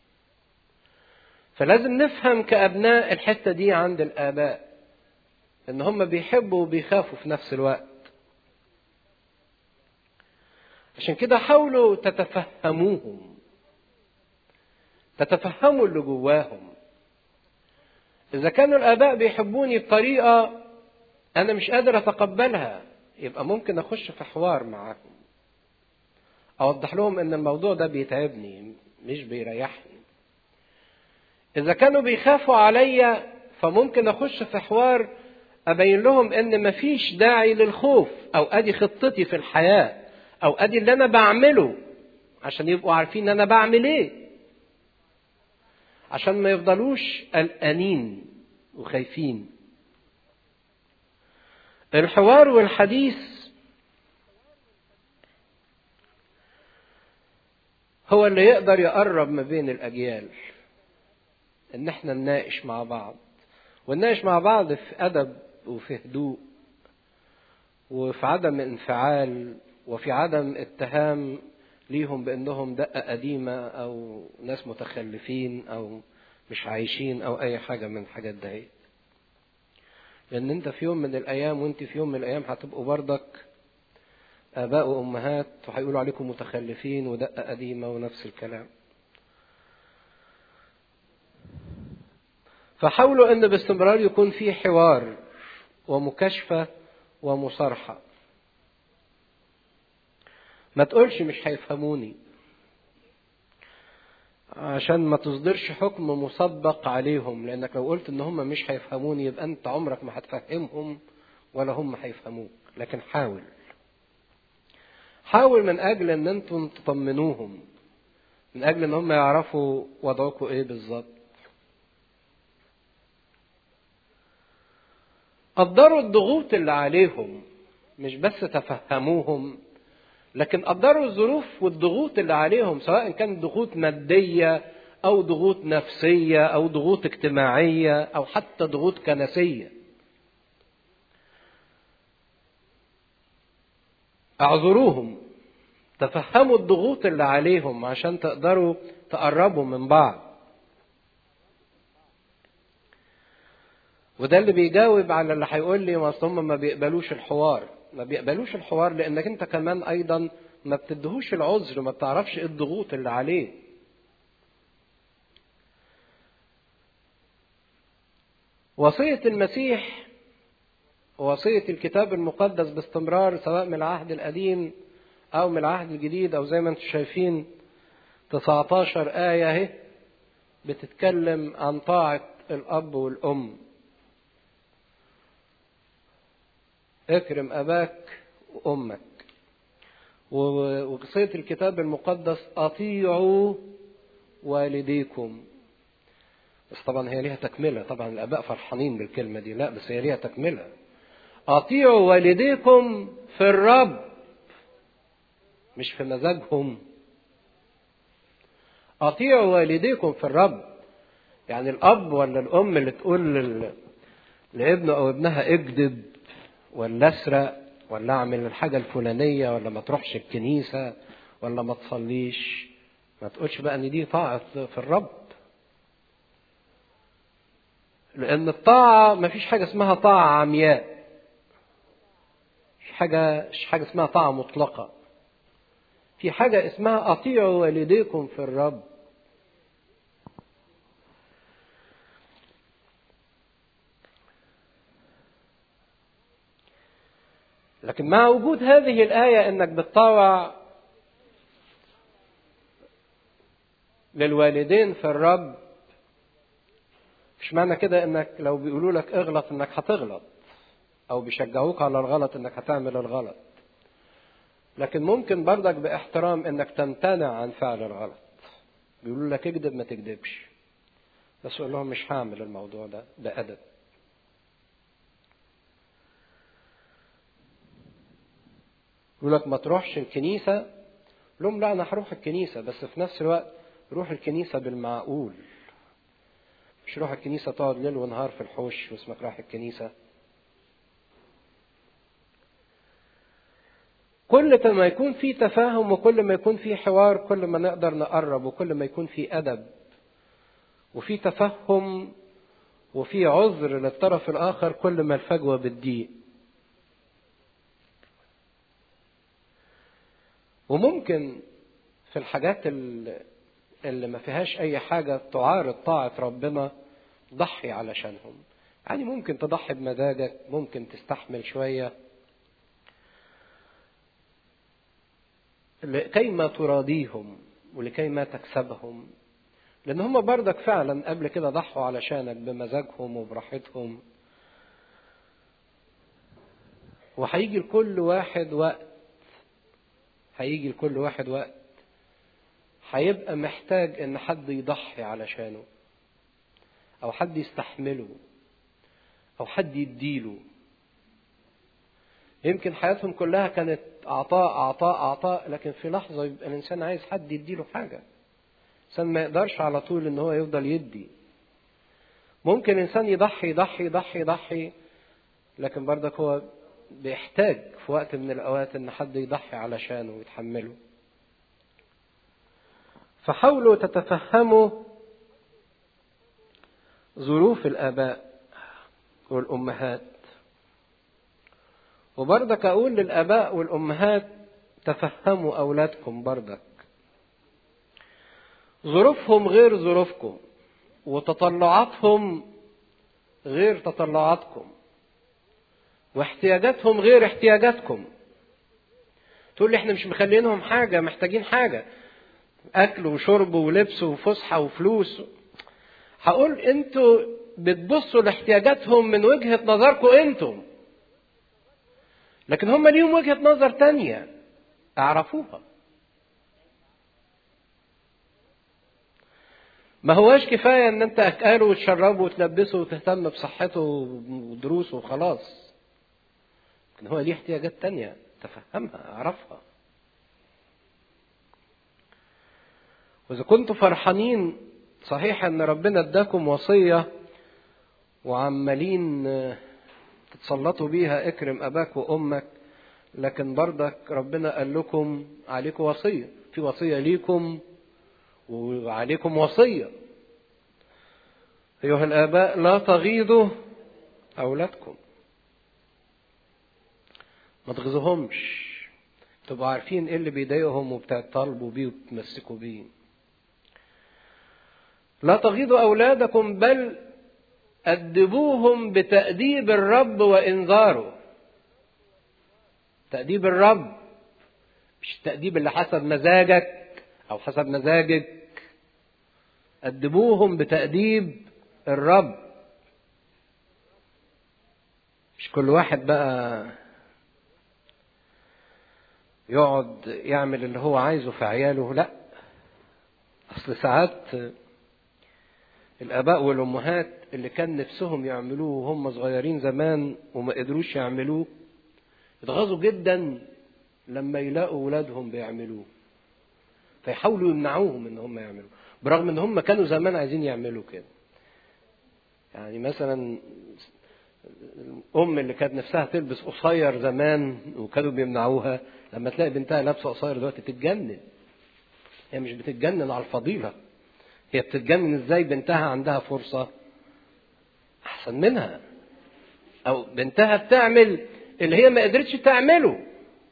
فلازم نفهم كأبناء الحتة دي عند الآباء إن هم بيحبوا وبيخافوا في نفس الوقت عشان كده حاولوا تتفهموهم تتفهموا اللي جواهم إذا كانوا الآباء بيحبوني بطريقة أنا مش قادر أتقبلها يبقى ممكن أخش في حوار معاهم أوضح لهم إن الموضوع ده بيتعبني مش بيريحني إذا كانوا بيخافوا عليا فممكن أخش في حوار أبين لهم إن مفيش داعي للخوف أو أدي خطتي في الحياة أو أدي اللي أنا بعمله عشان يبقوا عارفين أنا بعمل إيه عشان ما يفضلوش قلقانين وخايفين الحوار والحديث هو اللي يقدر يقرب ما بين الأجيال إن احنا نناقش مع بعض ونناقش مع بعض في أدب وفي هدوء وفي عدم انفعال وفي عدم اتهام ليهم بانهم دقه قديمه او ناس متخلفين او مش عايشين او اي حاجه من الحاجات دهيت لان انت في يوم من الايام وانت في يوم من الايام هتبقوا بردك اباء وامهات وهيقولوا عليكم متخلفين ودقه قديمه ونفس الكلام فحاولوا ان باستمرار يكون في حوار ومكاشفه ومصارحه ما تقولش مش هيفهموني عشان ما تصدرش حكم مسبق عليهم لانك لو قلت ان هم مش هيفهموني يبقى انت عمرك ما هتفهمهم ولا هم هيفهموك لكن حاول حاول من اجل ان انتم تطمنوهم من اجل ان هم يعرفوا وضعكم ايه بالظبط قدروا الضغوط اللي عليهم مش بس تفهموهم لكن قدروا الظروف والضغوط اللي عليهم سواء كانت ضغوط مادية أو ضغوط نفسية أو ضغوط اجتماعية أو حتى ضغوط كنسية. اعذروهم تفهموا الضغوط اللي عليهم عشان تقدروا تقربوا من بعض. وده اللي بيجاوب على اللي هيقول لي ما هم ما بيقبلوش الحوار. ما بيقبلوش الحوار لانك انت كمان ايضا ما بتدهوش العذر ما بتعرفش ايه الضغوط اللي عليه وصية المسيح وصية الكتاب المقدس باستمرار سواء من العهد القديم أو من العهد الجديد أو زي ما انتم شايفين 19 آية اهي بتتكلم عن طاعة الأب والأم اكرم أباك وأمك وقصية الكتاب المقدس أطيعوا والديكم بس طبعا هي ليها تكملة طبعا الآباء فرحانين بالكلمة دي لا بس هي ليها تكملة أطيعوا والديكم في الرب مش في مزاجهم أطيعوا والديكم في الرب يعني الأب ولا الأم اللي تقول لابنه أو ابنها اكذب ولا اسرق ولا اعمل الحاجة الفلانية ولا ما تروحش الكنيسة ولا ما تصليش ما تقولش بقى ان دي طاعة في الرب لأن الطاعة ما فيش حاجة اسمها طاعة عمياء مش حاجة مش حاجة اسمها طاعة مطلقة في حاجة اسمها أطيعوا والديكم في الرب لكن مع وجود هذه الآية إنك بتطاوع للوالدين في الرب مش معنى كده إنك لو بيقولوا لك اغلط إنك هتغلط أو بيشجعوك على الغلط إنك هتعمل الغلط لكن ممكن برضك باحترام إنك تمتنع عن فعل الغلط بيقولوا لك اكذب ما تكذبش بس قول لهم مش هعمل الموضوع ده بأدب يقول لك ما تروحش الكنيسة لهم لا أنا هروح الكنيسة بس في نفس الوقت روح الكنيسة بالمعقول مش روح الكنيسة تقعد ليل ونهار في الحوش واسمك رايح الكنيسة كل ما يكون في تفاهم وكل ما يكون في حوار كل ما نقدر نقرب وكل ما يكون في أدب وفي تفهم وفي عذر للطرف الآخر كل ما الفجوة بتضيق وممكن في الحاجات اللي ما فيهاش أي حاجة تعارض طاعة ربنا ضحي علشانهم يعني ممكن تضحي بمزاجك ممكن تستحمل شوية لكي ما تراضيهم ولكي ما تكسبهم لأن هم بردك فعلا قبل كده ضحوا علشانك بمزاجهم وبراحتهم وهيجي لكل واحد وقت هيجي لكل واحد وقت هيبقى محتاج ان حد يضحي علشانه او حد يستحمله او حد يديله يمكن حياتهم كلها كانت عطاء عطاء عطاء لكن في لحظة يبقى الإنسان عايز حد يديله حاجة الإنسان ما يقدرش على طول إن هو يفضل يدي ممكن الإنسان يضحي يضحي يضحي يضحي لكن برضك هو بيحتاج في وقت من الأوقات إن حد يضحي علشانه ويتحمله فحاولوا تتفهموا ظروف الآباء والأمهات وبرضك أقول للآباء والأمهات تفهموا أولادكم برضك ظروفهم غير ظروفكم وتطلعاتهم غير تطلعاتكم واحتياجاتهم غير احتياجاتكم تقول لي احنا مش مخلينهم حاجة محتاجين حاجة أكل وشرب ولبس وفسحة وفلوس هقول انتوا بتبصوا لاحتياجاتهم من وجهة نظركم انتم لكن هم ليهم وجهة نظر تانية اعرفوها ما هواش كفاية ان انت اكله وتشربه وتلبسه وتهتم بصحته ودروسه وخلاص لكن هو ليه احتياجات تانية تفهمها اعرفها واذا كنتوا فرحانين صحيح ان ربنا اداكم وصية وعمالين تتسلطوا بيها اكرم اباك وامك لكن برضك ربنا قال لكم عليكم وصية في وصية ليكم وعليكم وصية أيها الآباء لا تغيظوا أولادكم ما تغيظوهمش تبقوا عارفين ايه اللي بيضايقهم وبتطالبوا بيه وبتمسكوا بيه لا تغيظوا أولادكم بل أدبوهم بتأديب الرب وإنذاره تأديب الرب مش التأديب اللي حسب مزاجك أو حسب مزاجك أدبوهم بتأديب الرب مش كل واحد بقى يقعد يعمل اللي هو عايزه في عياله لا اصل ساعات الاباء والامهات اللي كان نفسهم يعملوه وهم صغيرين زمان وما قدروش يعملوه يتغاظوا جدا لما يلاقوا ولادهم بيعملوه فيحاولوا يمنعوهم ان هم يعملوا برغم ان هم كانوا زمان عايزين يعملوا كده يعني مثلا الام اللي كانت نفسها تلبس قصير زمان وكانوا بيمنعوها لما تلاقي بنتها لابسه قصير دلوقتي تتجنن هي مش بتتجنن على الفضيله هي بتتجنن ازاي بنتها عندها فرصه احسن منها او بنتها بتعمل اللي هي ما قدرتش تعمله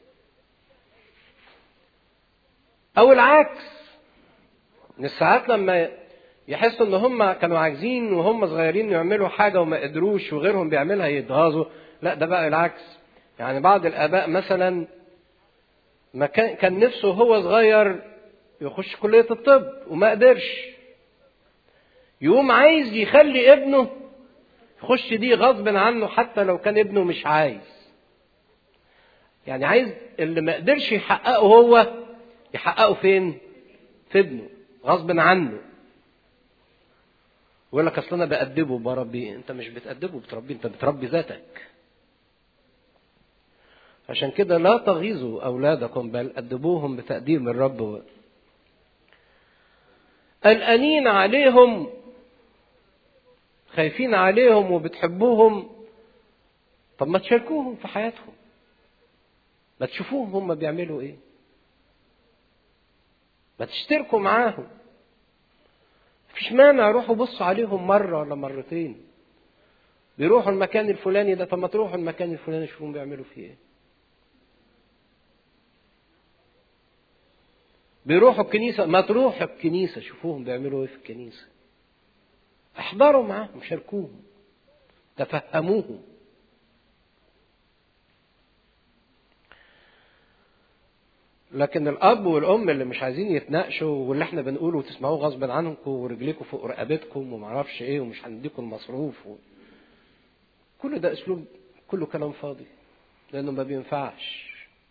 او العكس من ساعات لما يحسوا ان هم كانوا عاجزين وهم صغيرين يعملوا حاجه وما قدروش وغيرهم بيعملها يتغاظوا لا ده بقى العكس يعني بعض الاباء مثلا ما كان كان نفسه هو صغير يخش كليه الطب وما قدرش يقوم عايز يخلي ابنه يخش دي غصب عنه حتى لو كان ابنه مش عايز يعني عايز اللي ما قدرش يحققه هو يحققه فين في ابنه غصب عنه ويقول لك اصل انا بأدبه بربي انت مش بتأدبه بتربيه انت بتربي ذاتك عشان كده لا تغيظوا اولادكم بل ادبوهم بتقدير من الرب قلقانين عليهم خايفين عليهم وبتحبوهم طب ما تشاركوهم في حياتهم ما تشوفوهم هم بيعملوا ايه ما تشتركوا معاهم مفيش مانع روحوا بصوا عليهم مرة ولا مرتين بيروحوا المكان الفلاني ده طب ما تروحوا المكان الفلاني شوفوا بيعملوا فيه ايه بيروحوا الكنيسة ما تروحوا الكنيسة شوفوهم بيعملوا ايه في الكنيسة احضروا معاهم شاركوهم تفهموهم لكن الاب والام اللي مش عايزين يتناقشوا واللي احنا بنقوله وتسمعوه غصب عنكم ورجليكم فوق رقبتكم ومعرفش ايه ومش هنديكم المصروف و... كل ده اسلوب كله كلام فاضي لانه ما بينفعش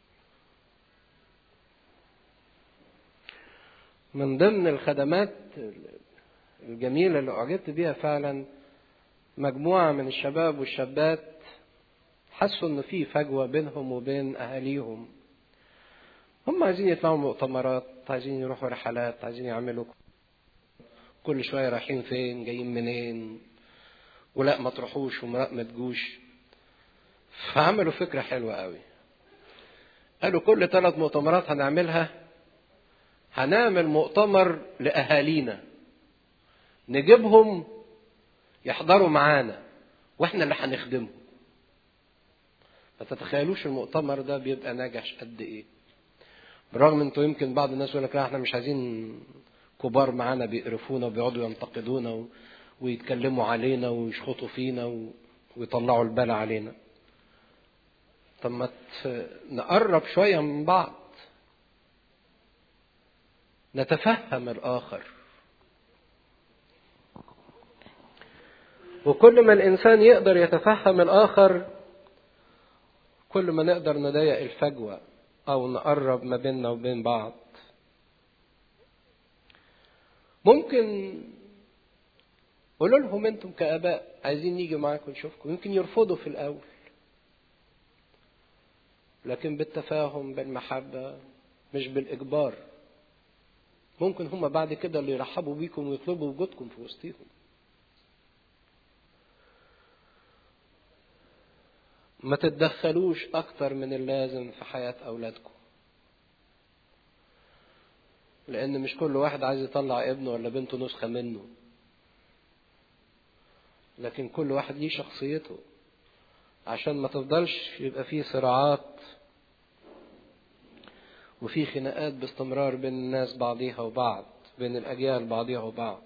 من ضمن الخدمات الجميلة اللي أعجبت بيها فعلا مجموعة من الشباب والشابات حسوا إن في فجوة بينهم وبين أهاليهم هم عايزين يطلعوا مؤتمرات عايزين يروحوا رحلات عايزين يعملوا كل شوية رايحين فين جايين منين ولا ما تروحوش ولا ما تجوش فعملوا فكرة حلوة قوي قالوا كل ثلاث مؤتمرات هنعملها هنعمل مؤتمر لأهالينا نجيبهم يحضروا معانا واحنا اللي هنخدمهم ما تتخيلوش المؤتمر ده بيبقى ناجح قد ايه بالرغم انتوا يمكن بعض الناس يقول لك لا احنا مش عايزين كبار معانا بيقرفونا وبيقعدوا ينتقدونا و... ويتكلموا علينا ويشخطوا فينا و... ويطلعوا البلا علينا طب ما نقرب شوية من بعض نتفهم الآخر وكل ما الإنسان يقدر يتفهم الآخر كل ما نقدر نضيق الفجوة أو نقرب ما بيننا وبين بعض ممكن قولوا لهم انتم كآباء عايزين نيجي معاكم نشوفكم يمكن يرفضوا في الأول لكن بالتفاهم بالمحبة مش بالإجبار ممكن هم بعد كده اللي يرحبوا بيكم ويطلبوا وجودكم في وسطهم ما تتدخلوش أكتر من اللازم في حياة أولادكم لأن مش كل واحد عايز يطلع ابنه ولا بنته نسخة منه لكن كل واحد ليه شخصيته عشان ما تفضلش يبقى فيه صراعات وفي خناقات باستمرار بين الناس بعضيها وبعض بين الأجيال بعضيها وبعض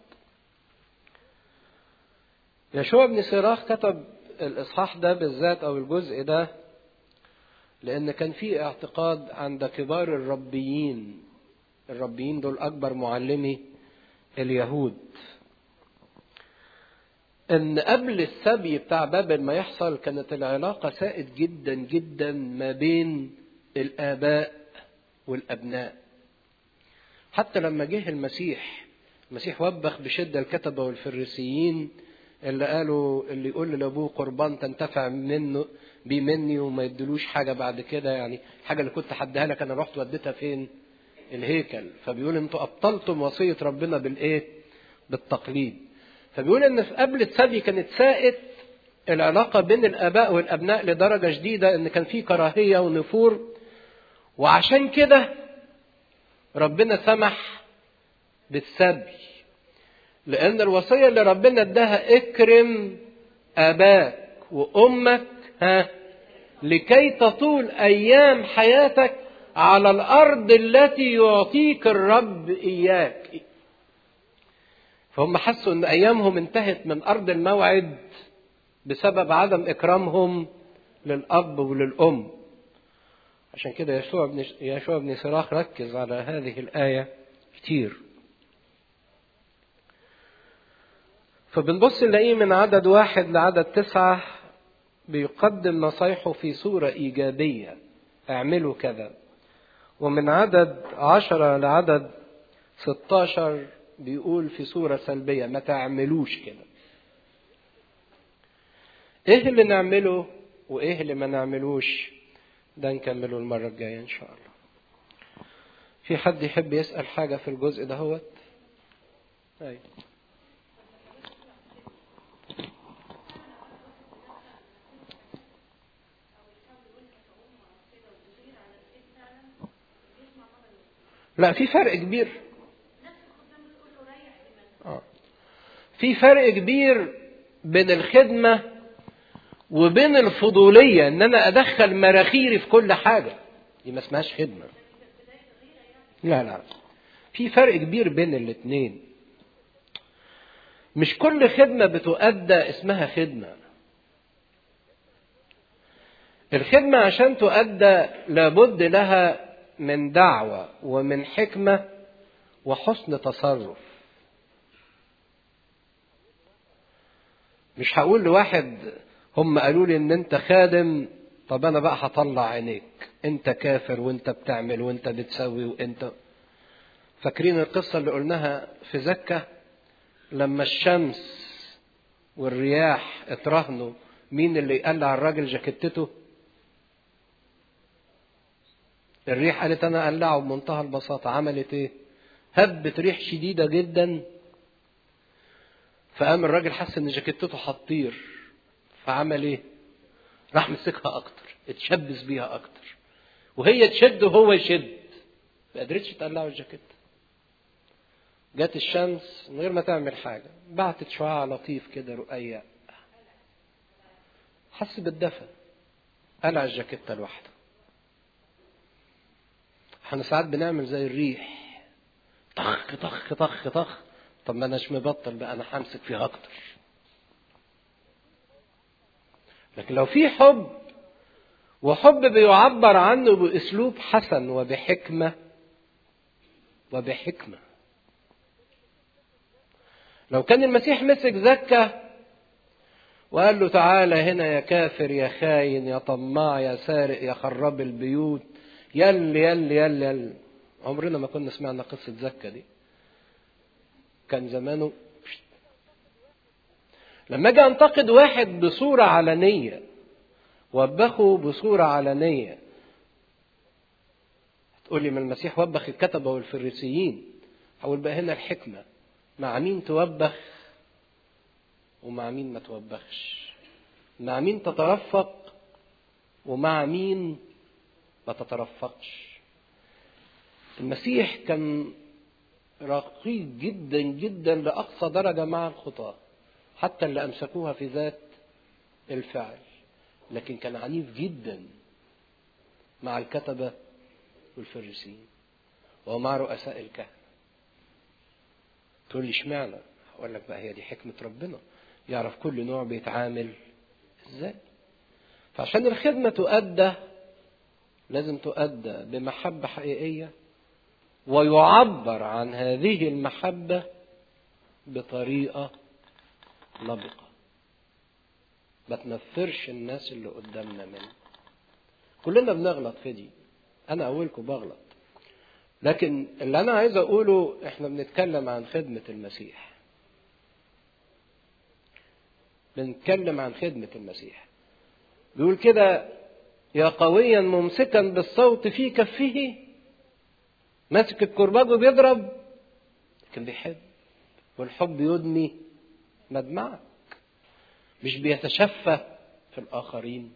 يشوع بن سراخ كتب الإصحاح ده بالذات أو الجزء ده لأن كان في اعتقاد عند كبار الربيين الربيين دول أكبر معلمي اليهود ان قبل السبي بتاع بابل ما يحصل كانت العلاقه سائد جدا جدا ما بين الاباء والابناء حتى لما جه المسيح المسيح وبخ بشده الكتبه والفريسيين اللي قالوا اللي يقول لابوه قربان تنتفع منه بيه مني وما يدلوش حاجه بعد كده يعني الحاجه اللي كنت حدها لك انا رحت وديتها فين؟ الهيكل فبيقول انتوا ابطلتم وصيه ربنا بالايه؟ بالتقليد فبيقول ان في قبل السبي كانت ساءت العلاقه بين الاباء والابناء لدرجه شديده ان كان في كراهيه ونفور وعشان كده ربنا سمح بالسبي لان الوصيه اللي ربنا اداها اكرم اباك وامك ها لكي تطول ايام حياتك على الارض التي يعطيك الرب اياك فهم حسوا ان ايامهم انتهت من ارض الموعد بسبب عدم اكرامهم للاب وللام عشان كده يشوع بن يشوع بن صراخ ركز على هذه الايه كتير فبنبص نلاقيه من عدد واحد لعدد تسعة بيقدم نصايحه في صورة إيجابية اعملوا كذا ومن عدد عشرة لعدد ستاشر بيقول في صورة سلبية ما تعملوش كده ايه اللي نعمله وايه اللي ما نعملوش ده نكمله المرة الجاية ان شاء الله في حد يحب يسأل حاجة في الجزء ده هوت أيوة. لا في فرق كبير آه. في فرق كبير بين الخدمة وبين الفضولية ان انا ادخل مراخيري في كل حاجة دي ما اسمهاش خدمة لا لا في فرق كبير بين الاتنين مش كل خدمة بتؤدى اسمها خدمة الخدمة عشان تؤدى لابد لها من دعوة ومن حكمة وحسن تصرف مش هقول لواحد هم قالوا لي ان انت خادم طب انا بقى هطلع عينيك انت كافر وانت بتعمل وانت بتسوي وانت فاكرين القصة اللي قلناها في زكة لما الشمس والرياح اترهنوا مين اللي يقلع الراجل جاكيتته الريح قالت انا اقلعه بمنتهى البساطة عملت ايه هبت ريح شديدة جدا فقام الراجل حس ان جاكيتته هتطير فعمل ايه راح مسكها اكتر اتشبث بيها اكتر وهي تشد وهو يشد ما قدرتش تقلعه الجاكيت جت الشمس من غير ما تعمل حاجة بعتت شعاع لطيف كده رقيق حس بالدفى قلع الجاكيتة لوحده احنا ساعات بنعمل زي الريح طخ طخ طخ طخ طب ما اناش مبطل بقى انا همسك فيها اكتر لكن لو في حب وحب بيعبر عنه باسلوب حسن وبحكمه وبحكمه لو كان المسيح مسك زكه وقال له تعالى هنا يا كافر يا خاين يا طماع يا سارق يا خراب البيوت يل يل يل يل عمرنا ما كنا سمعنا قصة زكا دي كان زمانه لما اجي انتقد واحد بصورة علنية وبخه بصورة علنية تقول لي ما المسيح وبخ الكتبة والفريسيين هقول بقى هنا الحكمة مع مين توبخ ومع مين ما توبخش مع مين تترفق ومع مين ما تترفقش المسيح كان رقيق جدا جدا لأقصى درجة مع الخطاة حتى اللي أمسكوها في ذات الفعل لكن كان عنيف جدا مع الكتبة والفريسيين ومع رؤساء الكهنة تقول لي اشمعنى هقول لك بقى هي دي حكمة ربنا يعرف كل نوع بيتعامل ازاي فعشان الخدمة تؤدى لازم تؤدى بمحبة حقيقية ويعبر عن هذه المحبة بطريقة لبقة ما تنفرش الناس اللي قدامنا منه كلنا بنغلط في دي انا اولكم بغلط لكن اللي انا عايز اقوله احنا بنتكلم عن خدمة المسيح بنتكلم عن خدمة المسيح بيقول كده يا قويا ممسكا بالصوت في كفه ماسك الكرباج وبيضرب لكن بيحب والحب يدمي مدمعك مش بيتشفى في الآخرين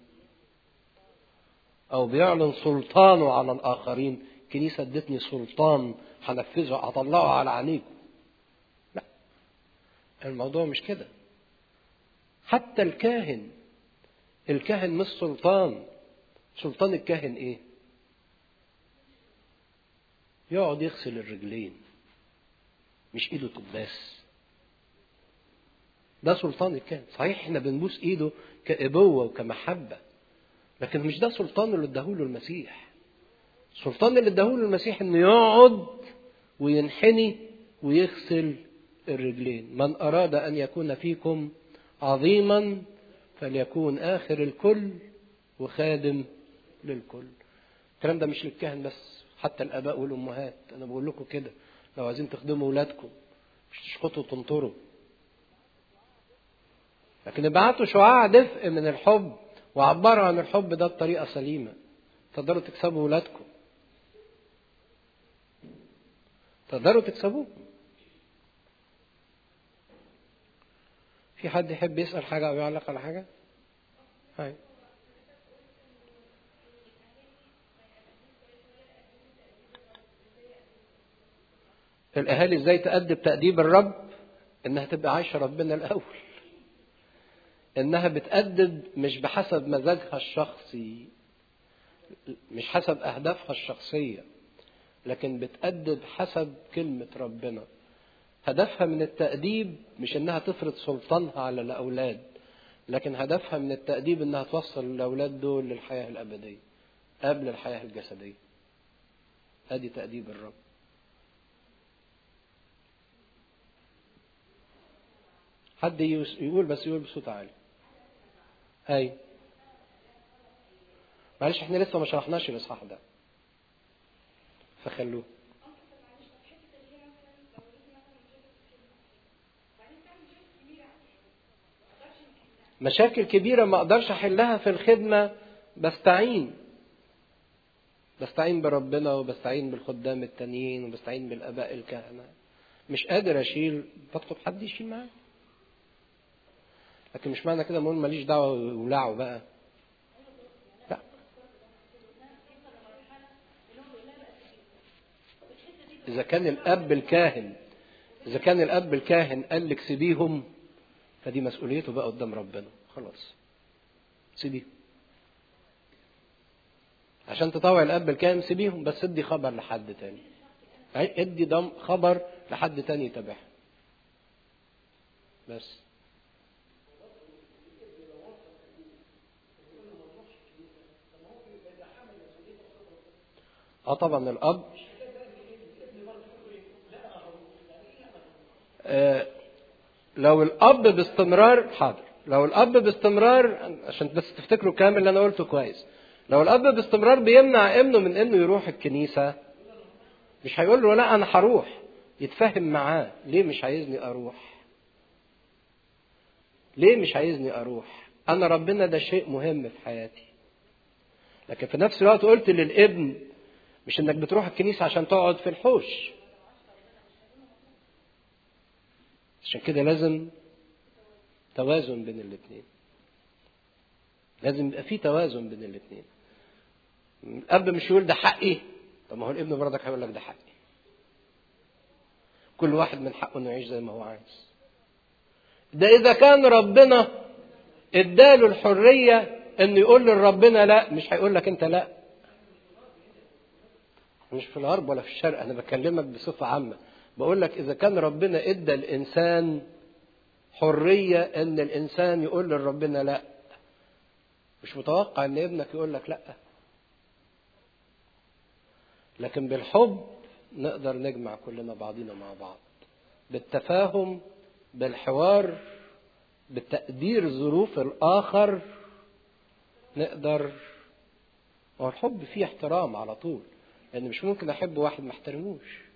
أو بيعلن سلطانه على الآخرين الكنيسة ادتني سلطان هنفذه هطلعه على عينيكم لا الموضوع مش كده حتى الكاهن الكاهن مش سلطان سلطان الكاهن ايه يقعد يغسل الرجلين مش ايده تباس ده سلطان الكاهن صحيح احنا بنبوس ايده كابوه وكمحبه لكن مش ده سلطان اللي اداهوله المسيح السلطان اللي اداهوله المسيح انه يقعد وينحني ويغسل الرجلين من اراد ان يكون فيكم عظيما فليكون اخر الكل وخادم للكل الكلام ده مش للكهن بس حتى الاباء والامهات انا بقول لكم كده لو عايزين تخدموا اولادكم مش تشخطوا وتنطروا لكن ابعتوا شعاع دفء من الحب وعبروا عن الحب ده بطريقه سليمه تقدروا تكسبوا اولادكم تقدروا تكسبوه في حد يحب يسأل حاجة أو يعلق على حاجة؟ هاي. الأهالي إزاي تأدب تأديب الرب؟ إنها تبقى عايشة ربنا الأول. إنها بتأدب مش بحسب مزاجها الشخصي مش حسب أهدافها الشخصية لكن بتأدب حسب كلمة ربنا هدفها من التأديب مش إنها تفرض سلطانها على الأولاد لكن هدفها من التأديب إنها توصل الأولاد دول للحياة الأبدية قبل الحياة الجسدية أدي تأديب الرب حد يقول بس يقول بصوت عالي أي معلش احنا لسه ما شرحناش الاصحاح ده فخلوه مشاكل كبيرة ما اقدرش احلها في الخدمة بستعين بستعين بربنا وبستعين بالخدام التانيين وبستعين بالاباء الكهنة مش قادر اشيل بطلب حد يشيل معايا لكن مش معنى كده بقول ماليش دعوة ولعوا بقى لا إذا كان الأب الكاهن إذا كان الأب الكاهن قال لك سيبيهم فدي مسؤوليته بقى قدام ربنا خلاص سيبيهم عشان تطوع الأب الكاهن سيبيهم بس ادي خبر لحد تاني ادي دم خبر لحد تاني يتابعها بس اه طبعا الاب آه لو الاب باستمرار حاضر لو الاب باستمرار عشان بس تفتكروا الكلام اللي انا قلته كويس لو الاب باستمرار بيمنع ابنه من انه يروح الكنيسه مش هيقول له لا انا هروح يتفاهم معاه ليه مش عايزني اروح ليه مش عايزني اروح انا ربنا ده شيء مهم في حياتي لكن في نفس الوقت قلت للابن مش انك بتروح الكنيسة عشان تقعد في الحوش عشان كده لازم توازن بين الاثنين لازم يبقى في توازن بين الاثنين الاب مش يقول ده حقي طب ما هو الابن برضك هيقول لك ده حقي كل واحد من حقه انه يعيش زي ما هو عايز ده اذا كان ربنا اداله الحريه انه يقول لربنا لا مش هيقول لك انت لا مش في الغرب ولا في الشرق انا بكلمك بصفه عامه بقول لك اذا كان ربنا ادى الانسان حريه ان الانسان يقول لربنا لا مش متوقع ان ابنك يقول لك لا لكن بالحب نقدر نجمع كلنا بعضينا مع بعض بالتفاهم بالحوار بتقدير ظروف الآخر نقدر هو الحب فيه احترام على طول لأن مش ممكن أحب واحد ما احترموش